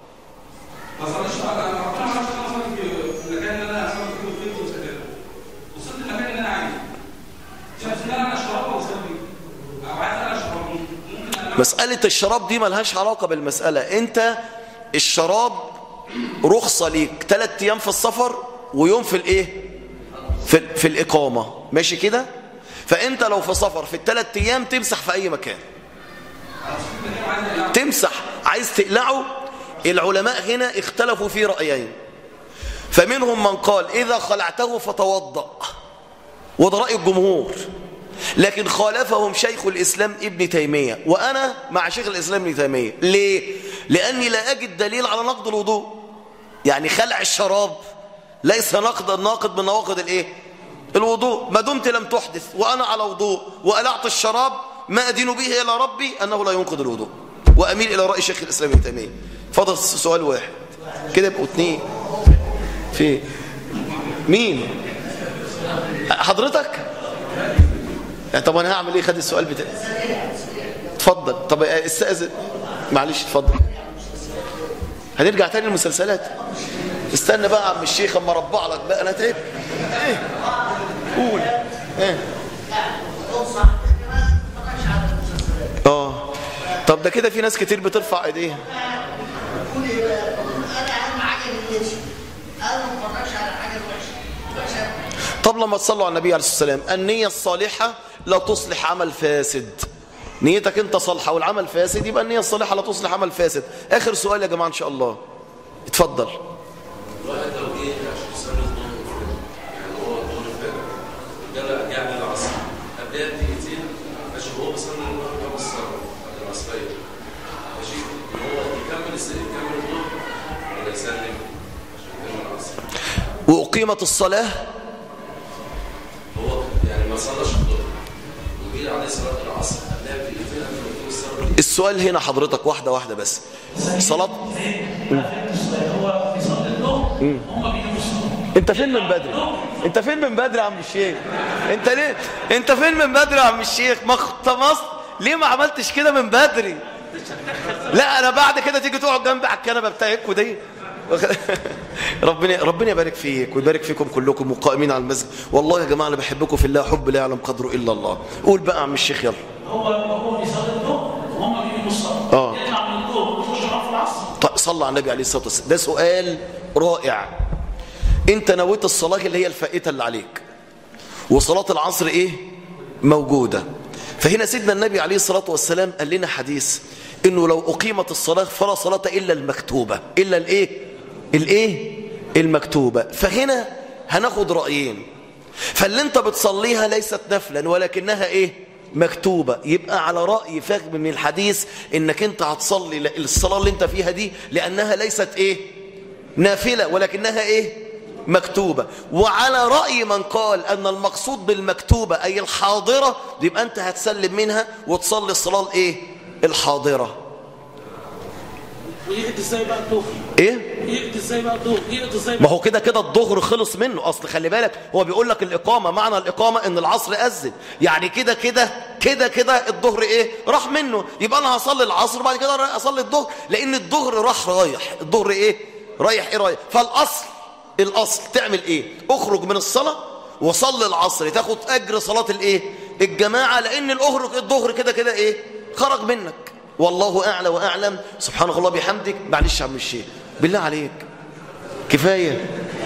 مسألة الشراب دي ملهاش علاقة بالمسألة انت الشراب رخصة ليك ثلاث ايام في السفر ويوم في الايه في, في الاقامة ماشي كده فانت لو في سفر في الثلاث ايام تمسح في اي مكان تمسح عايز تقلعه العلماء هنا اختلفوا في رأيين فمنهم من قال إذا خلعته فتوضأ وده رأي الجمهور لكن خالفهم شيخ الإسلام ابن تيمية وأنا مع شيخ الإسلام ابن تيمية ليه؟ لأني لا أجد دليل على نقض الوضوء يعني خلع الشراب ليس نقض ناقض من نواقض الايه الوضوء ما دمت لم تحدث وأنا على وضوء وألعت الشراب ما أدين به إلى ربي أنه لا ينقض الوضوء وأميل إلى رأي شيخ الإسلام ابن تيمية فضل سؤال واحد كده يبقوا اتنين في مين حضرتك طب انا هعمل ايه خد السؤال بتاعي اتفضل طب استاذن معلش اتفضل هنرجع تاني للمسلسلات استنى بقى يا عم الشيخ اما اربع لك بقى انا تعبت ايه قول ايه اه طب ده كده في ناس كتير بترفع ايديها انا اهم حاجه النية انا ما اتفرجش على حاجه وحشه وحشه طب لما تصلوا على النبي عليه الصلاة والسلام النية الصالحة لا تصلح عمل فاسد نيتك انت صالحة والعمل فاسد يبقى النية الصالحة لا تصلح عمل فاسد آخر سؤال يا جماعة إن شاء الله اتفضل الواحد لو جه عشان يصلي الظهر يعني هو الظهر الفجر جرى يعني العصر قبلها بدقيقتين ماشي هو بيصلي الظهر خمس صلاه بعد العصريه ماشي ان هو يكمل الس- يكمل الظهر ولا يسلم عشان يكمل العصر وأقيمت الصلاة هو يعني ما صلاش الظهر وجه عليه صلاه العصر قبلها بدقيقتين قبل ما يقيم الصلاه دي السؤال هنا حضرتك واحدة واحدة بس صلاة هو بيصلي الظهر هم بيجوا يصلوا انت فين من بدري انت فين من بدري يا عم الشيخ انت ليه انت فين من بدري يا عم الشيخ ما اختمصت ليه ما عملتش كده من بدري لا انا بعد كده تيجي تقعد جنبي على الكنبه بتاعتكوا دي ربنا ربنا يبارك فيك ويبارك فيكم كلكم وقائمين على المسجد والله يا جماعه انا بحبكم في الله حب لا يعلم قدره الا الله قول بقى يا عم الشيخ يلا هو هو بيصلي الظهر وهم بيجوا يصلوا اه. يطلع من الظهر ويخش معاهم في العصر طيب صلى على النبي عليه الصلاه والسلام ده سؤال رائع انت نويت الصلاه اللي هي الفائته اللي عليك وصلاه العصر ايه موجوده فهنا سيدنا النبي عليه الصلاه والسلام قال لنا حديث انه لو اقيمت الصلاه فلا صلاه الا المكتوبه الا الايه الايه المكتوبه فهنا هناخد رايين فاللي انت بتصليها ليست نفلا ولكنها ايه مكتوبة يبقى على رأي فهم من الحديث انك انت هتصلي ل- الصلاة اللي انت فيها دي لانها ليست ايه نافلة ولكنها ايه مكتوبة وعلى رأي من قال ان المقصود بالمكتوبة اي الحاضرة يبقى انت هتسلم منها وتصلي الصلاة الايه الحاضرة ويقضي ازاي بقى الظهر ايه يقضي ازاي بقى الظهر يقضي ازاي ما بقى هو كده كده الظهر خلص منه اصل خلي بالك هو بيقول لك الاقامه معنى الاقامه ان العصر اذن يعني كده كده كده كده الظهر ايه راح منه يبقى انا هصلي العصر بعد كده رايح اصلي الظهر لان الظهر راح رايح الظهر ايه رايح ايه رايح فالاصل الاصل تعمل ايه اخرج من الصلاه وصلي العصر تاخد اجر صلاه الايه الجماعه لان الاخرج الظهر كده كده ايه خرج منك والله اعلى واعلم سبحانك الله بحمدك معلش يا عم الشيخ بالله عليك كفايه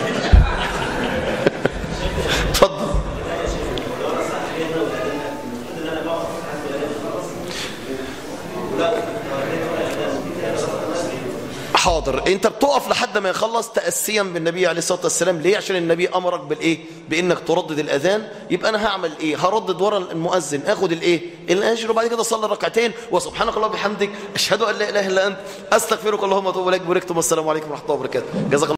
اتفضل حاضر انت بتقف لحد ما يخلص تأسيا بالنبي عليه الصلاة والسلام ليه عشان النبي امرك بالايه بانك تردد الاذان يبقى انا هعمل ايه هردد ورا المؤذن اخد الايه الاجر وبعد كده اصلي ركعتين وسبحانك اللهم وبحمدك اشهد ان لا اله الا انت استغفرك اللهم واتوب اليك باركتم والسلام عليكم ورحمه الله وبركاته جزاك الله